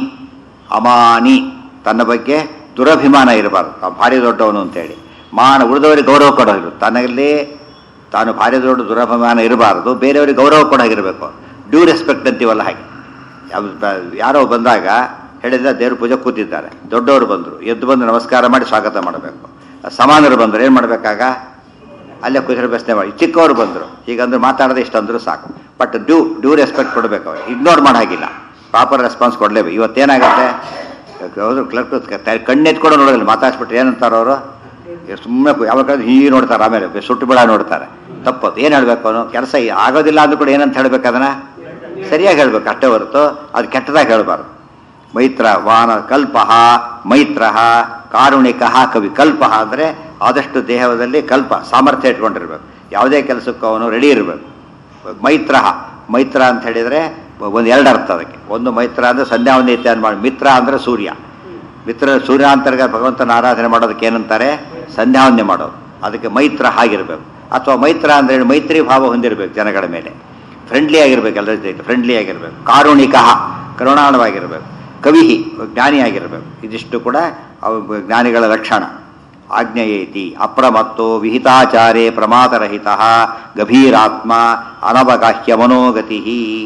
ಅಮಾನಿ ತನ್ನ ಬಗ್ಗೆ ದುರಭಿಮಾನ ಇರಬಾರ್ದು ಆ ಭಾರಿ ದೊಡ್ಡವನು ಅಂತೇಳಿ ಮಾನ ಉಳಿದವರಿಗೆ ಗೌರವ ಕೊಡೋದು ತನ್ನಲ್ಲಿ ತಾನು ಭಾರಿ ದೊಡ್ಡ ದುರಭಿಮಾನ ಇರಬಾರ್ದು ಬೇರೆಯವರಿಗೆ ಗೌರವ ಕೊಡೋಗಿರಬೇಕು ಡ್ಯೂ ರೆಸ್ಪೆಕ್ಟ್ ಅಂತೀವಲ್ಲ ಹಾಗೆ ಯಾವ ಬ- ಯಾರೋ ಬಂದಾಗ ಹೇಳಿದ್ರೆ ದೇವ್ರ ಪೂಜೆ ಕೂತಿದ್ದಾರೆ ದೊಡ್ಡವರು ಬಂದರು ಎದ್ದು ಬಂದು ನಮಸ್ಕಾರ ಮಾಡಿ ಸ್ವಾಗತ ಮಾಡಬೇಕು ಸಮಾನರು ಬಂದರು ಏನು ಮಾಡಬೇಕಾಗ ಅಲ್ಲೇ ಕುದುರೆ ಪ್ರಶ್ನೆ ಮಾಡಿ ಚಿಕ್ಕವರು ಬಂದರು ಹೀಗಂದ್ರೆ ಮಾತಾಡದೆ ಇಷ್ಟಂದ್ರು ಸಾಕು ಬಟ್ ಡ್ಯೂ ಡ್ಯೂ ರೆಸ್ಪೆಕ್ಟ್ ಕೊಡಬೇಕು ಅವ್ರು ಇಗ್ನೋರ್ ಮಾಡಾಗಿಲ್ಲ ಪ್ರಾಪರ್ ರೆಸ್ಪಾನ್ಸ್ ಕೊಡಲೇಬೇಕು ಇವತ್ತೇನಾಗುತ್ತೆ ಹೌದು ಕ್ಲರ್ಕ್ ಕಣ್ಣೆತ್ಕೊಂಡು ನೋಡೋದಿಲ್ಲ ಮಾತಾಡ್ಸ್ಬಿಟ್ರೆ ಏನಂತಾರೆ ಅವರು ಸುಮ್ಮನೆ ಯಾವಾಗ ಹೀ ನೋಡ್ತಾರೆ ಆಮೇಲೆ ಸುಟ್ಟು ಬಿಡ ನೋಡ್ತಾರೆ ತಪ್ಪದು ಏನು ಹೇಳಬೇಕು ಅವನು ಕೆಲಸ ಆಗೋದಿಲ್ಲ ಅಂದ್ರೂ ಕೂಡ ಏನಂತ ಹೇಳ್ಬೇಕು ಅದನ್ನ ಸರಿಯಾಗಿ ಹೇಳ್ಬೇಕು ಅಷ್ಟೇ ಹೊರತು ಅದು ಕೆಟ್ಟದಾಗಿ ಹೇಳಬಾರ್ದು ಮೈತ್ರ ವಾನ ಕಲ್ಪ ಮೈತ್ರ ಕಾರುಣಿಕ ಕವಿ ಕಲ್ಪ ಅಂದರೆ ಆದಷ್ಟು ದೇಹದಲ್ಲಿ ಕಲ್ಪ ಸಾಮರ್ಥ್ಯ ಇಟ್ಕೊಂಡಿರ್ಬೇಕು ಯಾವುದೇ ಕೆಲಸಕ್ಕೂ ಅವನು ರೆಡಿ ಇರಬೇಕು ಮೈತ್ರ ಮೈತ್ರ ಅಂತ ಹೇಳಿದರೆ ಒಂದು ಎರಡು ಅರ್ಥ ಅದಕ್ಕೆ ಒಂದು ಮೈತ್ರ ಅಂದರೆ ಸಂಧ್ಯಾ ವಂದಿತ್ಯ ಮಾಡಿ ಮಿತ್ರ ಅಂದರೆ ಸೂರ್ಯ ಮಿತ್ರ ಸೂರ್ಯಾಂತರ್ಗ ಭಗವಂತನ ಆರಾಧನೆ ಮಾಡೋದಕ್ಕೆ ಏನಂತಾರೆ ಸಂಧ್ಯಾವಂದನೆ ಮಾಡೋದು ಅದಕ್ಕೆ ಮೈತ್ರ ಆಗಿರಬೇಕು ಅಥವಾ ಮೈತ್ರ ಅಂದರೆ ಮೈತ್ರಿ ಭಾವ ಹೊಂದಿರಬೇಕು ಜನಗಳ ಮೇಲೆ ಫ್ರೆಂಡ್ಲಿ ಆಗಿರ್ಬೇಕು ಎಲ್ಲರ ಜೊತೆ ಫ್ರೆಂಡ್ಲಿ ಆಗಿರಬೇಕು ಕಾರುಣಿಕ ಕರುಣಾಳವಾಗಿರಬೇಕು ಕವಿ ಜ್ಞಾನಿ ಆಗಿರಬೇಕು ಇದಿಷ್ಟು ಕೂಡ ಅವು ಜ್ಞಾನಿಗಳ ಲಕ್ಷಣ ಆಜ್ಞೆಯೇತಿ ಅಪ್ರಮತ್ತೋ ವಿಹಿತಾಚಾರೇ ಪ್ರಮಾದರಹಿತ ಗಭೀರಾತ್ಮ ಅನವಗಾಹ್ಯ ಮನೋಗತಿ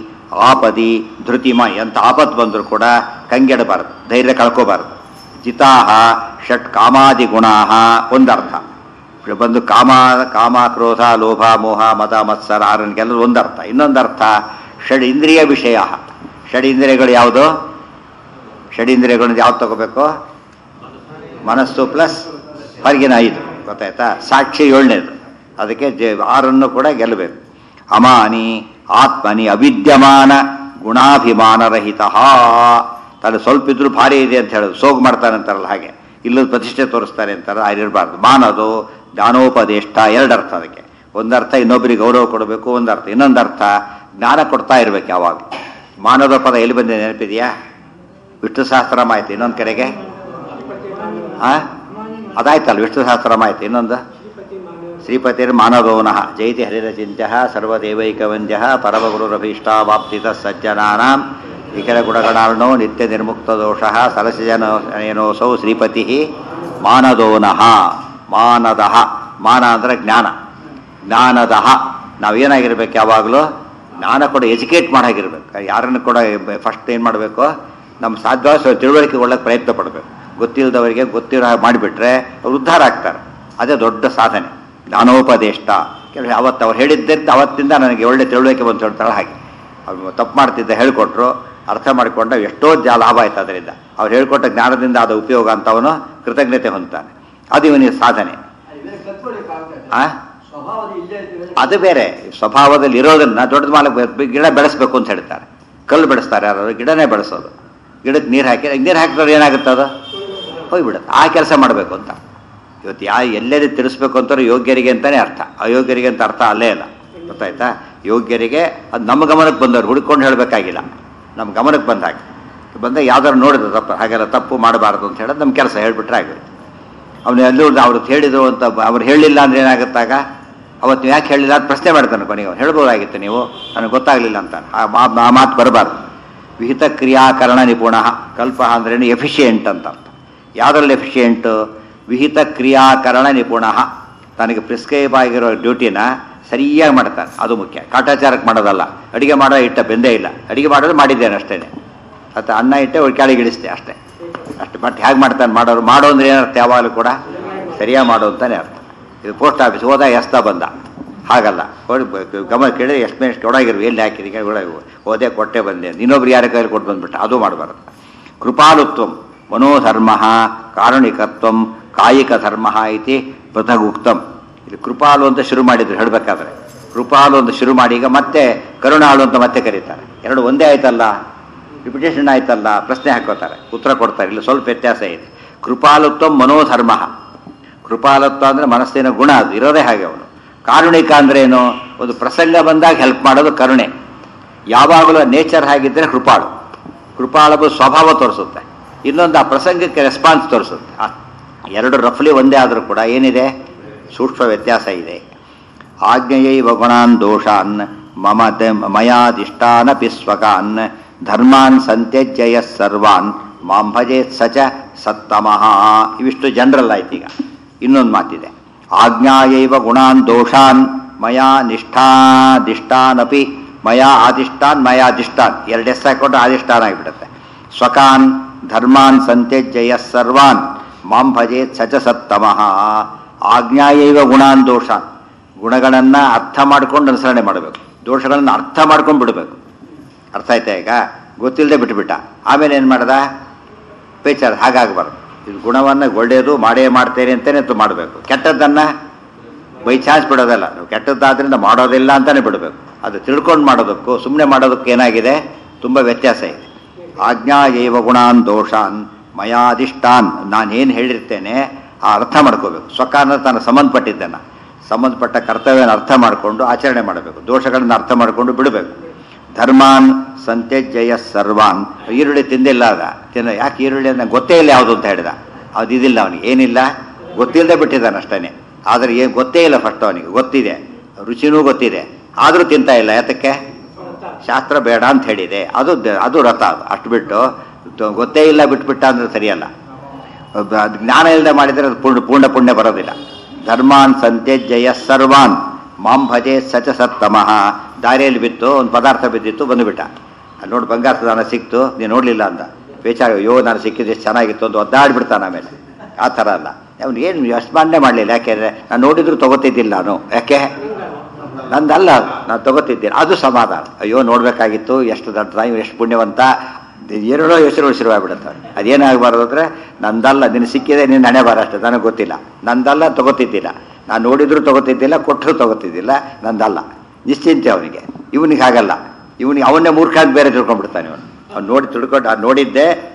ಆಪದಿ ಧೃತಿಮ ಎಂಥ ಆಪತ್ ಬಂದರೂ ಕೂಡ ಕಂಗೆಡಬಾರದು ಧೈರ್ಯ ಕಳ್ಕೋಬಾರದು ಜಿತಾಹ ಷಟ್ ಕಾಮಾದಿ ಗುಣಾ ಒಂದರ್ಥ ಬಂದು ಕಾಮ ಕಾಮ ಕ್ರೋಧ ಲೋಭ ಮೋಹ ಮದ ಮತ್ಸರ ಆರನ್ಗೆಲ್ಲ ಒಂದರ್ಥ ಇನ್ನೊಂದರ್ಥ ಷಡ್ ಇಂದ್ರಿಯ ವಿಷಯ ಷಡ್ ಇಂದ್ರಿಯಗಳು ಯಾವುದು ಷಡ್ ಇಂದ್ರಿಯಗಳನ್ನ ಯಾವ್ದು ತಗೋಬೇಕು ಮನಸ್ಸು ಪ್ಲಸ್ ಹೊರಗಿನ ಐದು ಗೊತ್ತಾಯ್ತಾ ಸಾಕ್ಷಿ ಏಳನೇದು ಅದಕ್ಕೆ ಜೆ ಆರನ್ನು ಕೂಡ ಗೆಲ್ಲಬೇಕು ಅಮಾನಿ ಆತ್ಮನಿ ಅವಿದ್ಯಮಾನ ಗುಣಾಭಿಮಾನರಹಿತ ತಲೆ ಸ್ವಲ್ಪ ಇದ್ರೂ ಭಾರಿ ಇದೆ ಅಂತ ಹೇಳೋದು ಸೋಗು ಮಾಡ್ತಾನಂತಾರಲ್ಲ ಹಾಗೆ ಇಲ್ಲದ ಪ್ರತಿಷ್ಠೆ ತೋರಿಸ್ತಾರೆ ಅಂತಾರೆ ಆಗಿರಬಾರ್ದು ಮಾನದು ಜ್ಞಾನೋಪದೇಷ್ಟ ಎರಡು ಅರ್ಥ ಅದಕ್ಕೆ ಒಂದರ್ಥ ಇನ್ನೊಬ್ಬರಿಗೆ ಗೌರವ ಕೊಡಬೇಕು ಒಂದರ್ಥ ಇನ್ನೊಂದು ಅರ್ಥ ಜ್ಞಾನ ಕೊಡ್ತಾ ಇರ್ಬೇಕು ಯಾವಾಗ ಮಾನದ ಪದ ಎಲ್ಲಿ ಬಂದಿದೆ ನೆನಪಿದೆಯಾ ವಿಷ್ಣು ಸಹಸ್ರನಾಮ ಆಯ್ತು ಇನ್ನೊಂದು ಕಡೆಗೆ ಆ ಅದಾಯ್ತಲ್ಲ ವಿಷ್ಣು ಸಹಸ್ರನಾಮ ಆಯ್ತು ಇನ್ನೊಂದು ಶ್ರೀಪತಿರ್ ಮಾನದೋನಃ ಜೈತಿ ಹರಿರಚಿಂತ್ಯ ಸರ್ವದೇವೈಕವಂದ್ಯ ಪರಮಗುರುರಭೀಷ್ಟಾವಾಪ್ತಿತ ಸಜ್ಜನಾನಾಂ ನಿಖಿಲ ಗುಣಗಣಾರ್ಣೋ ನಿತ್ಯ ನಿರ್ಮುಕ್ತ ದೋಷ ಸರಸಿಜನೇನೋಸೌ ಶ್ರೀಪತಿ ಮಾನದೋನಃ ಮಾನದಃ ಮಾನ ಅಂದರೆ ಜ್ಞಾನ ಜ್ಞಾನದಃ ನಾವೇನಾಗಿರ್ಬೇಕು ಯಾವಾಗಲೂ ಜ್ಞಾನ ಕೂಡ ಎಜುಕೇಟ್ ಮಾಡಾಗಿರ್ಬೇಕು ಯಾರನ್ನು ಕೂಡ ಫಸ್ಟ್ ಏನು ಮಾಡಬೇಕು ನಮ್ಮ ಸಾಧ್ಯವಾದ ತಿಳುವಳಿಕೆ ಒಳ್ಳಕ್ಕೆ ಪ್ರಯತ್ನ ಪಡಬೇಕು ಗೊತ್ತಿಲ್ಲದವರಿಗೆ ಗೊತ್ತಿರೋ ಹಾಗೆ ಮಾಡಿಬಿಟ್ರೆ ಅವ್ರು ಉದ್ಧಾರ ಆಗ್ತಾರೆ ಅದೇ ದೊಡ್ಡ ಸಾಧನೆ ಜ್ಞಾನೋಪದೇಷ್ಟ ಕೆಲವು ಅವತ್ತು ಅವ್ರು ಹೇಳಿದ್ದಂತ ಅವತ್ತಿಂದ ನನಗೆ ಒಳ್ಳೆ ತಿಳುವಳಿಕೆ ಬಂತು ಹೇಳ್ತಾಳೆ ಹಾಗೆ ಅವ್ರು ತಪ್ಪು ಮಾಡ್ತಿದ್ದ ಹೇಳ್ಕೊಟ್ರು ಅರ್ಥ ಮಾಡಿಕೊಂಡ ಎಷ್ಟೋ ಜಾ ಲಾಭ ಆಯ್ತು ಅದರಿಂದ ಅವ್ರು ಹೇಳ್ಕೊಟ್ಟ ಜ್ಞಾನದಿಂದ ಆದ ಉಪಯೋಗ ಅಂತ ಅವನು ಕೃತಜ್ಞತೆ ಹೊಂದ್ತಾನೆ ಅದು ಇವನಿಗೆ ಸಾಧನೆ ಆ ಸ್ವಭಾವದ ಇಲ್ಲೇ ಇರ್ತದೆ ಅದು ಬೇರೆ ಸ್ವಭಾವದಲ್ಲಿ ಇರೋದನ್ನ ದೊಡ್ಡ ಮಾಲಕ್ಕೆ ಗಿಡ ಬೆಳೆಸ್ಬೇಕು ಅಂತ ಹೇಳ್ತಾರೆ ಕಲ್ಲು ಬೆಳೆಸ್ತಾರೆ ಯಾರು ಗಿಡನೇ ಬೆಳೆಸೋದು ಗಿಡಕ್ಕೆ ನೀರು ಹಾಕಿ ನೀರು ಹಾಕಿದ್ರೆ ಏನಾಗುತ್ತೆ ಅದು ಹೋಗ್ಬಿಡುತ್ತೆ ಆ ಕೆಲಸ ಮಾಡಬೇಕು ಅಂತ ಇವತ್ತು ಯಾ ಎಲ್ಲೆಲ್ಲಿ ತಿಳಿಸ್ಬೇಕು ಅಂತಾರೆ ಯೋಗ್ಯರಿಗೆ ಅಂತಲೇ ಅರ್ಥ ಅಯೋಗ್ಯರಿಗೆ ಅಂತ ಅರ್ಥ ಅಲ್ಲೇ ಇಲ್ಲ ಗೊತ್ತಾಯ್ತಾ ಯೋಗ್ಯರಿಗೆ ಅದು ನಮ್ಮ ಗಮನಕ್ಕೆ ಬಂದವ್ರು ಹುಡ್ಕೊಂಡು ಹೇಳಬೇಕಾಗಿಲ್ಲ ನಮ್ಮ ಗಮನಕ್ಕೆ ಬಂದ ಹಾಗೆ ಬಂದಾಗ ಯಾವ್ದಾರು ನೋಡಿದ್ರು ತಪ್ಪು ಹಾಗೆಲ್ಲ ತಪ್ಪು ಮಾಡಬಾರ್ದು ಅಂತ ಹೇಳೋದು ನಮ್ಮ ಕೆಲಸ ಹೇಳ್ಬಿಟ್ರೆ ಆಗೋಯ್ತು ಅವನು ಎಲ್ಲೂ ಅವ್ರು ಹೇಳಿದ್ರು ಅಂತ ಅವ್ರು ಹೇಳಿಲ್ಲ ಅಂದ್ರೆ ಏನಾಗುತ್ತಾಗ ಅವತ್ತು ನೀವು ಯಾಕೆ ಹೇಳಿಲ್ಲ ಅಂತ ಪ್ರಶ್ನೆ ಮಾಡ್ತಾನೆ ಕೊನೆಗೆ ಅವ್ನು ಹೇಳ್ಬೋದಾಗಿತ್ತು ನೀವು ನನಗೆ ಗೊತ್ತಾಗಲಿಲ್ಲ ಅಂತ ಆ ಮಾ- ಆ ಮಾತು ಬರಬಾರ್ದು ವಿಹಿತ ಕ್ರಿಯಾಕರಣ ನಿಪುಣ ಕಲ್ಪ ಅಂದ್ರೇನು ಎಫಿಷಿಯೆಂಟ್ ಅಂತ ಅರ್ಥ ಯಾವುದ್ರಲ್ಲಿ ಎಫಿಷಿಯೆಂಟು ವಿಹಿತ ಕ್ರಿಯಾಕರಣ ನಿಪುಣ ತನಗೆ ಪ್ರಿಸ್ಕ್ರೈಬ್ ಆಗಿರೋ ಡ್ಯೂಟಿನ ಸರಿಯಾಗಿ ಮಾಡ್ತಾನೆ ಅದು ಮುಖ್ಯ ಕಾಟಾಚಾರಕ್ಕೆ ಮಾಡೋದಲ್ಲ ಅಡಿಗೆ ಮಾಡೋ ಇಟ್ಟ ಬೆಂದೇ ಇಲ್ಲ ಅಡಿಗೆ ಮಾಡೋದು ಮಾಡಿದ್ದೇನೆ ಅಷ್ಟೇ ಅಥವಾ ಅನ್ನ ಇಟ್ಟೆ ಅವ್ರು ಕೆಳಗೆ ಇಳಿಸ್ತೆ ಅಷ್ಟೇ ಅಷ್ಟೇ ಬಟ್ ಹೇಗೆ ಮಾಡ್ತಾನೆ ಮಾಡೋರು ಮಾಡೋ ಅಂದ್ರೆ ಏನರ್ಥ ಯಾವಾಗಲೂ ಕೂಡ ಸರಿಯಾಗಿ ಮಾಡೋ ಅಂತಾನೆ ಅರ್ಥ ಇದು ಪೋಸ್ಟ್ ಆಫೀಸ್ ಹೋದ ಎಸ್ತ ಬಂದ ಹಾಗಲ್ಲ ಹೊಡ್- ಬ- ಗಮನ ಕೇಳಿದ್ರೆ ಎಷ್ಟು ಮೆಷ್ಟು ಒಳಗಿರು ಎಲ್ಲಿ ಹಾಕಿರಿ ಒಳಗೆ ಹೋದೆ ಕೊಟ್ಟೆ ಬಂದೆ ಇನ್ನೊಬ್ರು ಯಾರ ಕೈಲಿ ಕೊಟ್ಟು ಬಂದ್ಬಿಟ್ಟ ಅದು ಮಾಡಬಾರ್ದು ಕೃಪಾಲುತ್ವಂ ಮನೋಧರ್ಮ ಕಾರುಣಿಕತ್ವಂ ಕಾಯಿಕ ಧರ್ಮ ಇತಿ ಪೃಥಗುಕ್ತಂ ಇದು ಕೃಪಾಲು ಅಂತ ಶುರು ಮಾಡಿದ್ರು ಹೇಳಬೇಕಾದ್ರೆ ಕೃಪಾಲು ಅಂತ ಶುರು ಮಾಡಿ ಈಗ ಮತ್ತೆ ಕರುಣಾಳು ಅಂತ ಮತ್ತೆ ಕರೀತಾರೆ ಎರಡು ಒಂದೇ ಆಯ್ತಲ್ಲ ರಿಪಿಟೇಷನ್ ಆಯ್ತಲ್ಲ ಪ್ರಶ್ನೆ ಹಾಕೋತಾರೆ ಉತ್ತರ ಕೊಡ್ತಾರೆ ಇಲ್ಲಿ ಸ್ವಲ್ಪ ವ್ಯತ್ಯಾಸ ಇದೆ ಕೃಪಾಲುತ್ವ ಮನೋಧರ್ಮ ಕೃಪಾಲತ್ವ ಅಂದ್ರೆ ಮನಸ್ಸಿನ ಗುಣ ಅದು ಇರೋದೇ ಹಾಗೆ ಅವನು ಕಾರುಣಿಕ ಅಂದ್ರೆ ಏನು ಒಂದು ಪ್ರಸಂಗ ಬಂದಾಗ ಹೆಲ್ಪ್ ಮಾಡೋದು ಕರುಣೆ ಯಾವಾಗಲೂ ನೇಚರ್ ಹಾಗಿದ್ದರೆ ಕೃಪಾಳು ಕೃಪಾಳವು ಸ್ವಭಾವ ತೋರಿಸುತ್ತೆ ಇನ್ನೊಂದು ಆ ಪ್ರಸಂಗಕ್ಕೆ ರೆಸ್ಪಾನ್ಸ್ ತೋರಿಸುತ್ತೆ ಆ ಎರಡು ರಫ್ಲಿ ಒಂದೇ ಆದರೂ ಕೂಡ ಏನಿದೆ ಸೂಕ್ಷ್ಮ ವ್ಯತ್ಯಾಸ ಇದೆ ಆಜ್ಞೆಯೈವ ಗುಣಾನ್ ದೋಷಾನ್ ಮಮ ಮಯಾದಿಷ್ಟಾನಪಿ ಸ್ವಕಾನ್ ಧರ್ಮಾನ್ ಸಂತ್ಯಜ್ಯಯ ಸರ್ವಾನ್ ಮಾಂ ಭಜೇತ್ ಸಚ ಸತ್ತಮಃ ಇವಿಷ್ಟು ಜನರಲ್ ಆಯ್ತು ಈಗ ಇನ್ನೊಂದು ಮಾತಿದೆ ಆಜ್ಞಾಯೈವ ಗುಣಾನ್ ದೋಷಾನ್ ಮಯಾ ನಿಷ್ಠಾದಿಷ್ಟಾನಪಿ ಮಯಾ ಆದಿಷ್ಟಾನ್ ಮಯಾದಿಷ್ಟಾನ್ ಎರಡು ಎಸ್ ಹಾಕೊಂಡು ಆದಿಷ್ಟಾನ ಆಗಿಬಿಡುತ್ತೆ ಸ್ವಕಾನ್ ಧರ್ಮಾನ್ ಸಂತ್ಯಜ್ಯಯ ಸರ್ವಾನ್ ಮಾಂ ಭಜೇತ್ ಸಚ ಸತ್ತಮಃ ಆಜ್ಞಾಯೈವ ಗುಣಾನ್ ದೋಷಾನ್ ಗುಣಗಳನ್ನು ಅರ್ಥ ಮಾಡ್ಕೊಂಡು ಅನುಸರಣೆ ಮಾಡಬೇಕು ದೋಷಗಳನ್ನು ಅರ್ಥ ಮಾಡ್ಕೊಂಡು ಬಿಡಬೇಕು ಅರ್ಥ ಆಯ್ತಾ ಈಗ ಗೊತ್ತಿಲ್ಲದೆ ಬಿಟ್ಬಿಟ್ಟ ಆಮೇಲೆ ಏನು ಮಾಡ್ದ ಬೇಚಾರ ಹಾಗಾಗಬಾರ್ದು ಇದು ಗುಣವನ್ನು ಒಳ್ಳೆಯದು ಮಾಡೇ ಮಾಡ್ತೇನೆ ಅಂತಲೇ ತು ಮಾಡಬೇಕು ಕೆಟ್ಟದ್ದನ್ನು ಬೈ ಚಾನ್ಸ್ ಬಿಡೋದಲ್ಲ ನೀವು ಕೆಟ್ಟದ್ದಾದ್ರಿಂದ ಮಾಡೋದಿಲ್ಲ ಅಂತಲೇ ಬಿಡಬೇಕು ಅದು ತಿಳ್ಕೊಂಡು ಮಾಡೋದಕ್ಕೂ ಸುಮ್ಮನೆ ಮಾಡೋದಕ್ಕೂ ಏನಾಗಿದೆ ತುಂಬ ವ್ಯತ್ಯಾಸ ಇದೆ ಆಜ್ಞಾ ಏವ ಗುಣಾನ್ ದೋಷಾನ್ ಮಯಾದಿಷ್ಟಾನ್ ನಾನು ಏನು ಹೇಳಿರ್ತೇನೆ ಆ ಅರ್ಥ ಮಾಡ್ಕೋಬೇಕು ಸ್ವಕಾನ ತನ್ನ ಸಂಬಂಧಪಟ್ಟಿದ್ದನ್ನು ಸಂಬಂಧಪಟ್ಟ ಕರ್ತವ್ಯನ ಅರ್ಥ ಮಾಡಿಕೊಂಡು ಆಚರಣೆ ಮಾಡಬೇಕು ದೋಷಗಳನ್ನು ಅರ್ಥ ಮಾಡಿಕೊಂಡು ಬಿಡಬೇಕು ಧರ್ಮಾನ್ ಸಂತ್ಯಜ್ಜಯ ಸರ್ವಾನ್ ಈರುಳ್ಳಿ ತಿಂದಿಲ್ಲ ಅದ ತಿನ್ನ ಯಾಕೆ ಈರುಳ್ಳಿ ಅಂತ ಗೊತ್ತೇ ಇಲ್ಲ ಯಾವುದು ಅಂತ ಹೇಳಿದ ಅದು ಇದಿಲ್ಲ ಅವನಿಗೆ ಏನಿಲ್ಲ ಗೊತ್ತಿಲ್ಲದೆ ಬಿಟ್ಟಿದ್ದಾನೆ ಅಷ್ಟೇ ಆದರೆ ಏನು ಗೊತ್ತೇ ಇಲ್ಲ ಫಸ್ಟ್ ಅವನಿಗೆ ಗೊತ್ತಿದೆ ರುಚಿನೂ ಗೊತ್ತಿದೆ ಆದರೂ ತಿಂತಾ ಇಲ್ಲ ಯಾತಕ್ಕೆ ಶಾಸ್ತ್ರ ಬೇಡ ಅಂತ ಹೇಳಿದೆ ಅದು ದ- ಅದು ರಥ ಅದು ಅಷ್ಟು ಬಿಟ್ಟು ತ- ಗೊತ್ತೇ ಇಲ್ಲ ಬಿಟ್ಬಿಟ್ಟ ಅಂದ್ರೆ ಸರಿಯಲ್ಲ ಅದು- ಅದು ಜ್ಞಾನ ಇಲ್ಲದೆ ಮಾಡಿದರೆ ಅದು ಪೂರ್ಣ ಪೂರ್ಣ ಪುಣ್ಯ ಬರೋದಿಲ್ಲ ಧರ್ಮಾನ್ ಸಂತ್ಯಜ್ಜಯ ಸರ್ವಾನ್ ಮಾಂ ಭಜೆ ಸಚ ಸತ್ತಮಃ ದಾರಿಯಲ್ಲಿ ಬಿತ್ತು ಒಂದು ಪದಾರ್ಥ ಬಿದ್ದಿತ್ತು ಬಂದುಬಿಟ್ಟ ಅಲ್ಲಿ ನೋಡಿ ಬಂಗಾರದ ದಾನ ಸಿಕ್ತು ನೀನು ನೋಡಲಿಲ್ಲ ಅಂತ ಬೇಚಾರ ಅಯ್ಯೋ ನಾನು ಸಿಕ್ಕಿದ್ದು ಎಷ್ಟು ಚೆನ್ನಾಗಿತ್ತು ಅಂತ ಒದ್ದಾಡ್ಬಿಡ್ತಾನೆ ಆಮೇಲೆ ಆ ಥರ ಅಲ್ಲ ಅವ್ನು ಏನು ಅಷ್ಟು ಮಾನ್ಯ ಮಾಡಲಿಲ್ಲ ಯಾಕೆಂದರೆ ನಾನು ನೋಡಿದ್ರು ತಗೋತಿದ್ದಿಲ್ಲ ನಾನು ಯಾಕೆ ನಂದಲ್ಲ ಅದು. ನಾನು ತಗೋತಿದ್ದೀನಿ ಅದು ಸಮಾಧಾನ ಅಯ್ಯೋ ನೋಡಬೇಕಾಗಿತ್ತು ಎಷ್ಟು ದೊಡ್ಡ ತಾಯಿ ಎಷ್ಟು ಪುಣ್ಯವಂತ ಎರಡೋ ಹೆಸರು ಶುರುವಾಗ್ಬಿಡುತ್ತೆ ಅದೇನಾಗಬಾರ್ದು ಅಂದರೆ ನಂದಲ್ಲ ನಿನ್ನ ಸಿಕ್ಕಿದೆ ನಿನ್ನ ಹಣೆ ಬಾರ ಅಷ್ಟೇ ನನಗೆ ಗೊತ್ತಿಲ್ಲ ನಂದಲ್ಲ ತಗೋತಿದ್ದಿಲ್ಲ ನಾನು ನೋಡಿದ್ರು ತಗೋತಿದ್ದಿಲ್ಲ ಕೊಟ್ಟರು ತಗೋತಿದ್ದಿಲ್ಲ ನಂದಲ್ಲ ನಿಶ್ಚಿಂತೆ ಅವನಿಗೆ ಇವನಿಗೆ ಹಾಗಲ್ಲ ಇವನಿಗೆ ಅವನ್ನೇ ಮೂರ್ಖ ಅಂತ ಬೇರೆ ತಿಳ್ಕೊಂಡ್ಬಿಡ್ತಾನೆ ಇವನು ಅವ್ನು ನೋಡಿ ತಿಳ್ಕೊಂಡು ಅದು ನೋಡಿದ್ದೆ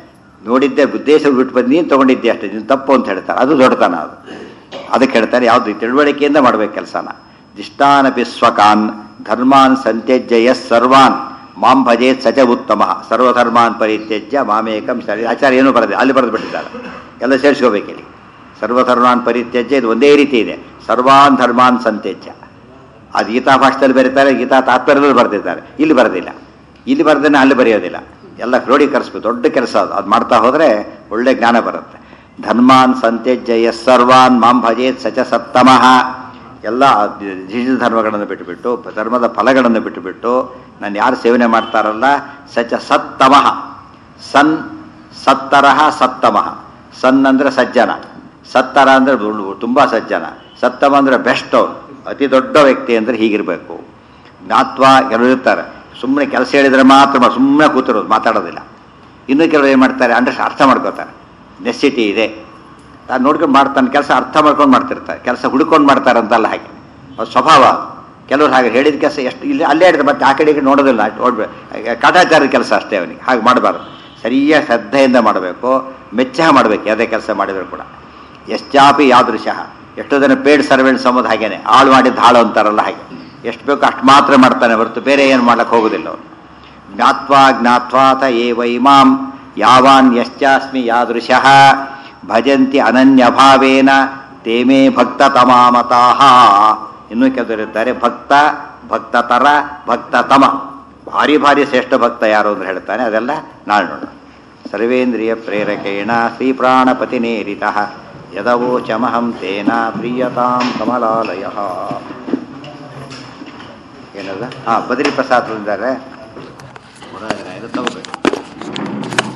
ನೋಡಿದ್ದೆ ಉದ್ದೇಶ ಬಿಟ್ಟು ಬಂದು ನೀನು ತೊಗೊಂಡಿದ್ದೆ ಅಷ್ಟೇ ನೀನು ತಪ್ಪು ಅಂತ ಹೇಳ್ತಾರೆ ಅದು ದೊಡ್ಡತನ ಅದು ಅದಕ್ಕೆ ಹೇಳ್ತಾರೆ ಯಾವುದು ತಿಳುವಳಿಕೆಯಿಂದ ಮಾಡ್ಬೇಕು ಕೆಲಸನ ದಿಷ್ಟಾನಪಿ ಸ್ವಕಾನ್ ಧರ್ಮಾನ್ ಸಂತ್ಯಜ್ಯ ಯಸ್ ಸರ್ವಾನ್ ಮಾಂ ಭಜೇತ್ ಸಚ ಉತ್ತಮ ಸರ್ವಧರ್ಮಾನ್ ಪರಿತ್ಯಜ್ಯ ಮಾಮೇಕಂ ಸರಿ ಆಚಾರ್ಯ ಏನು ಬರೆದಿದೆ ಅಲ್ಲಿ ಬರೆದು ಬಿಟ್ಟಿದ್ದಾರೆ ಎಲ್ಲ ಸೇರಿಸ್ಕೋಬೇಕಿಲ್ಲಿ ಸರ್ವಧರ್ಮಾನ್ ಪರಿತ್ಯಜ್ಯ ಇದು ಒಂದೇ ರೀತಿ ಇದೆ ಸರ್ವಾನ್ ಧರ್ಮಾನ್ ಸಂತ್ಯಜ್ಯ ಅದು ಗೀತಾ ಭಾಷೆದಲ್ಲಿ ಬರೀತಾರೆ ಗೀತಾ ತಾತ್ಪರ್ಯದಲ್ಲಿ ಬರೆದಿದ್ದಾರೆ ಇಲ್ಲಿ ಬರೆದಿಲ್ಲ ಇಲ್ಲಿ ಬರೆದೇನೆ ಅಲ್ಲಿ ಬರೆಯೋದಿಲ್ಲ ಎಲ್ಲ ಕ್ರೋಢೀಕರಿಸ್ಬೇಕು ದೊಡ್ಡ ಕೆಲಸ ಅದು ಅದು ಮಾಡ್ತಾ ಹೋದರೆ ಒಳ್ಳೆ ಜ್ಞಾನ ಬರುತ್ತೆ ಧರ್ಮಾನ್ ಸಂತ್ಯಜ್ಯ ಯಸ್ ಸರ್ವಾನ್ ಮಾಂ ಭಜೇತ್ ಸಚ ಸತ್ತಮಃ ಎಲ್ಲ ನಿಜ ಧರ್ಮಗಳನ್ನು ಬಿಟ್ಟುಬಿಟ್ಟು ಧರ್ಮದ ಫಲಗಳನ್ನು ಬಿಟ್ಟುಬಿಟ್ಟು ನಾನು ಯಾರು ಸೇವನೆ ಮಾಡ್ತಾರಲ್ಲ ಸಚ ಸತ್ತಮಃ ಸನ್ ಸತ್ತರಹ ಸತ್ತಮಃ ಸನ್ ಅಂದರೆ ಸಜ್ಜನ ಸತ್ತರ ಅಂದರೆ ತುಂಬ ಸಜ್ಜನ ಸತ್ತಮ ಅಂದರೆ ಬೆಸ್ಟ್ ಅವ್ರು ಅತಿ ದೊಡ್ಡ ವ್ಯಕ್ತಿ ಅಂದರೆ ಹೀಗಿರಬೇಕು ಜ್ಞಾತ್ವ ಕೆಲವರು ಇರ್ತಾರೆ ಸುಮ್ಮನೆ ಕೆಲಸ ಹೇಳಿದರೆ ಮಾತ್ರ ಸುಮ್ಮನೆ ಕೂತಿರೋದು ಮಾತಾಡೋದಿಲ್ಲ ಇನ್ನೂ ಕೆಲವರು ಏನು ಮಾಡ್ತಾರೆ ಅಂದ್ರೆ ಅರ್ಥ ಮಾಡ್ಕೋತಾರೆ ನೆಸಿಟಿ ಇದೆ ನಾನು ನೋಡ್ಕೊಂಡು ಮಾಡ್ತಾನೆ ಕೆಲಸ ಅರ್ಥ ಮಾಡ್ಕೊಂಡು ಮಾಡ್ತಿರ್ತಾರೆ ಕೆಲಸ ಹುಡ್ಕೊಂಡು ಮಾಡ್ತಾರೆ ಅಂತಲ್ಲ ಹಾಗೆ ಅದು ಸ್ವಭಾವ ಕೆಲವ್ರು ಹಾಗೆ ಹೇಳಿದ ಕೆಲಸ ಎಷ್ಟು ಇಲ್ಲಿ ಅಲ್ಲೇ ಹಿಡಿದು ಮತ್ತೆ ಆ ಕಡೆ ಈ ಕಡೆ ನೋಡೋದಿಲ್ಲ ನೋಡ್ಬೇಕು ಕಾಟಾಚಾರದ ಕೆಲಸ ಅಷ್ಟೇ ಅವನಿಗೆ ಹಾಗೆ ಮಾಡಬಾರ್ದು ಸರಿಯಾಗಿ ಶ್ರದ್ಧೆಯಿಂದ ಮಾಡಬೇಕು ಮೆಚ್ಚ ಮಾಡಬೇಕು ಯಾವುದೇ ಕೆಲಸ ಮಾಡಿದ್ರು ಕೂಡ ಎಷ್ಟಾಪಿ ಯಾದೃಶ ಎಷ್ಟೋ ಜನ ಪೇಡ್ ಸರ್ವೆಂಟ್ಸ್ ಅಂಬೋದು ಹಾಗೇನೆ ಆಳು ಮಾಡಿದ್ದು ಹಾಳು ಅಂತಾರಲ್ಲ ಹಾಗೆ ಎಷ್ಟು ಬೇಕೋ ಅಷ್ಟು ಮಾತ್ರ ಮಾಡ್ತಾನೆ ಹೊರತು ಬೇರೆ ಏನು ಮಾಡಕ್ಕೆ ಹೋಗೋದಿಲ್ಲ ಅವನು ಜ್ಞಾತ್ವಾ ಜ್ಞಾತ್ವಾತ ಏವ ಇಮಾಂ ಯಾವಾನ್ ಯಶ್ಚಾಸ್ಮಿ ಯಾದೃಶಃ ಭಜಂತಿ ಅನನ್ಯಭಾವೇನ ತೇಮೇ ಭಕ್ತ ತಮಾಮತಾಹ ಇನ್ನೂ ಕೆಲವರಿದ್ದಾರೆ ಭಕ್ತ ಭಕ್ತತರ ಭಕ್ತ ತಮ ಭಾರಿ ಭಾರಿ ಶ್ರೇಷ್ಠ ಭಕ್ತ ಯಾರು ಅಂತ ಹೇಳ್ತಾನೆ ಅದೆಲ್ಲ ನಾಳೆ ನೋಡೋಣ ಸರ್ವೇಂದ್ರಿಯ ಪ್ರೇರಕೇಣ ಶ್ರೀಪ್ರಾಣಪತಿನೇರಿತ ಯದವೋಚಮಹಂ ತೇನ ಪ್ರಿಯತಾಂ ಕಮಲಾಲಯ ಏನದ ಹಾಂ ಬದ್ರಿ ಪ್ರಸಾದ್ ಇದ್ದಾರೆ ಇದು ತಗೋಬೇಕು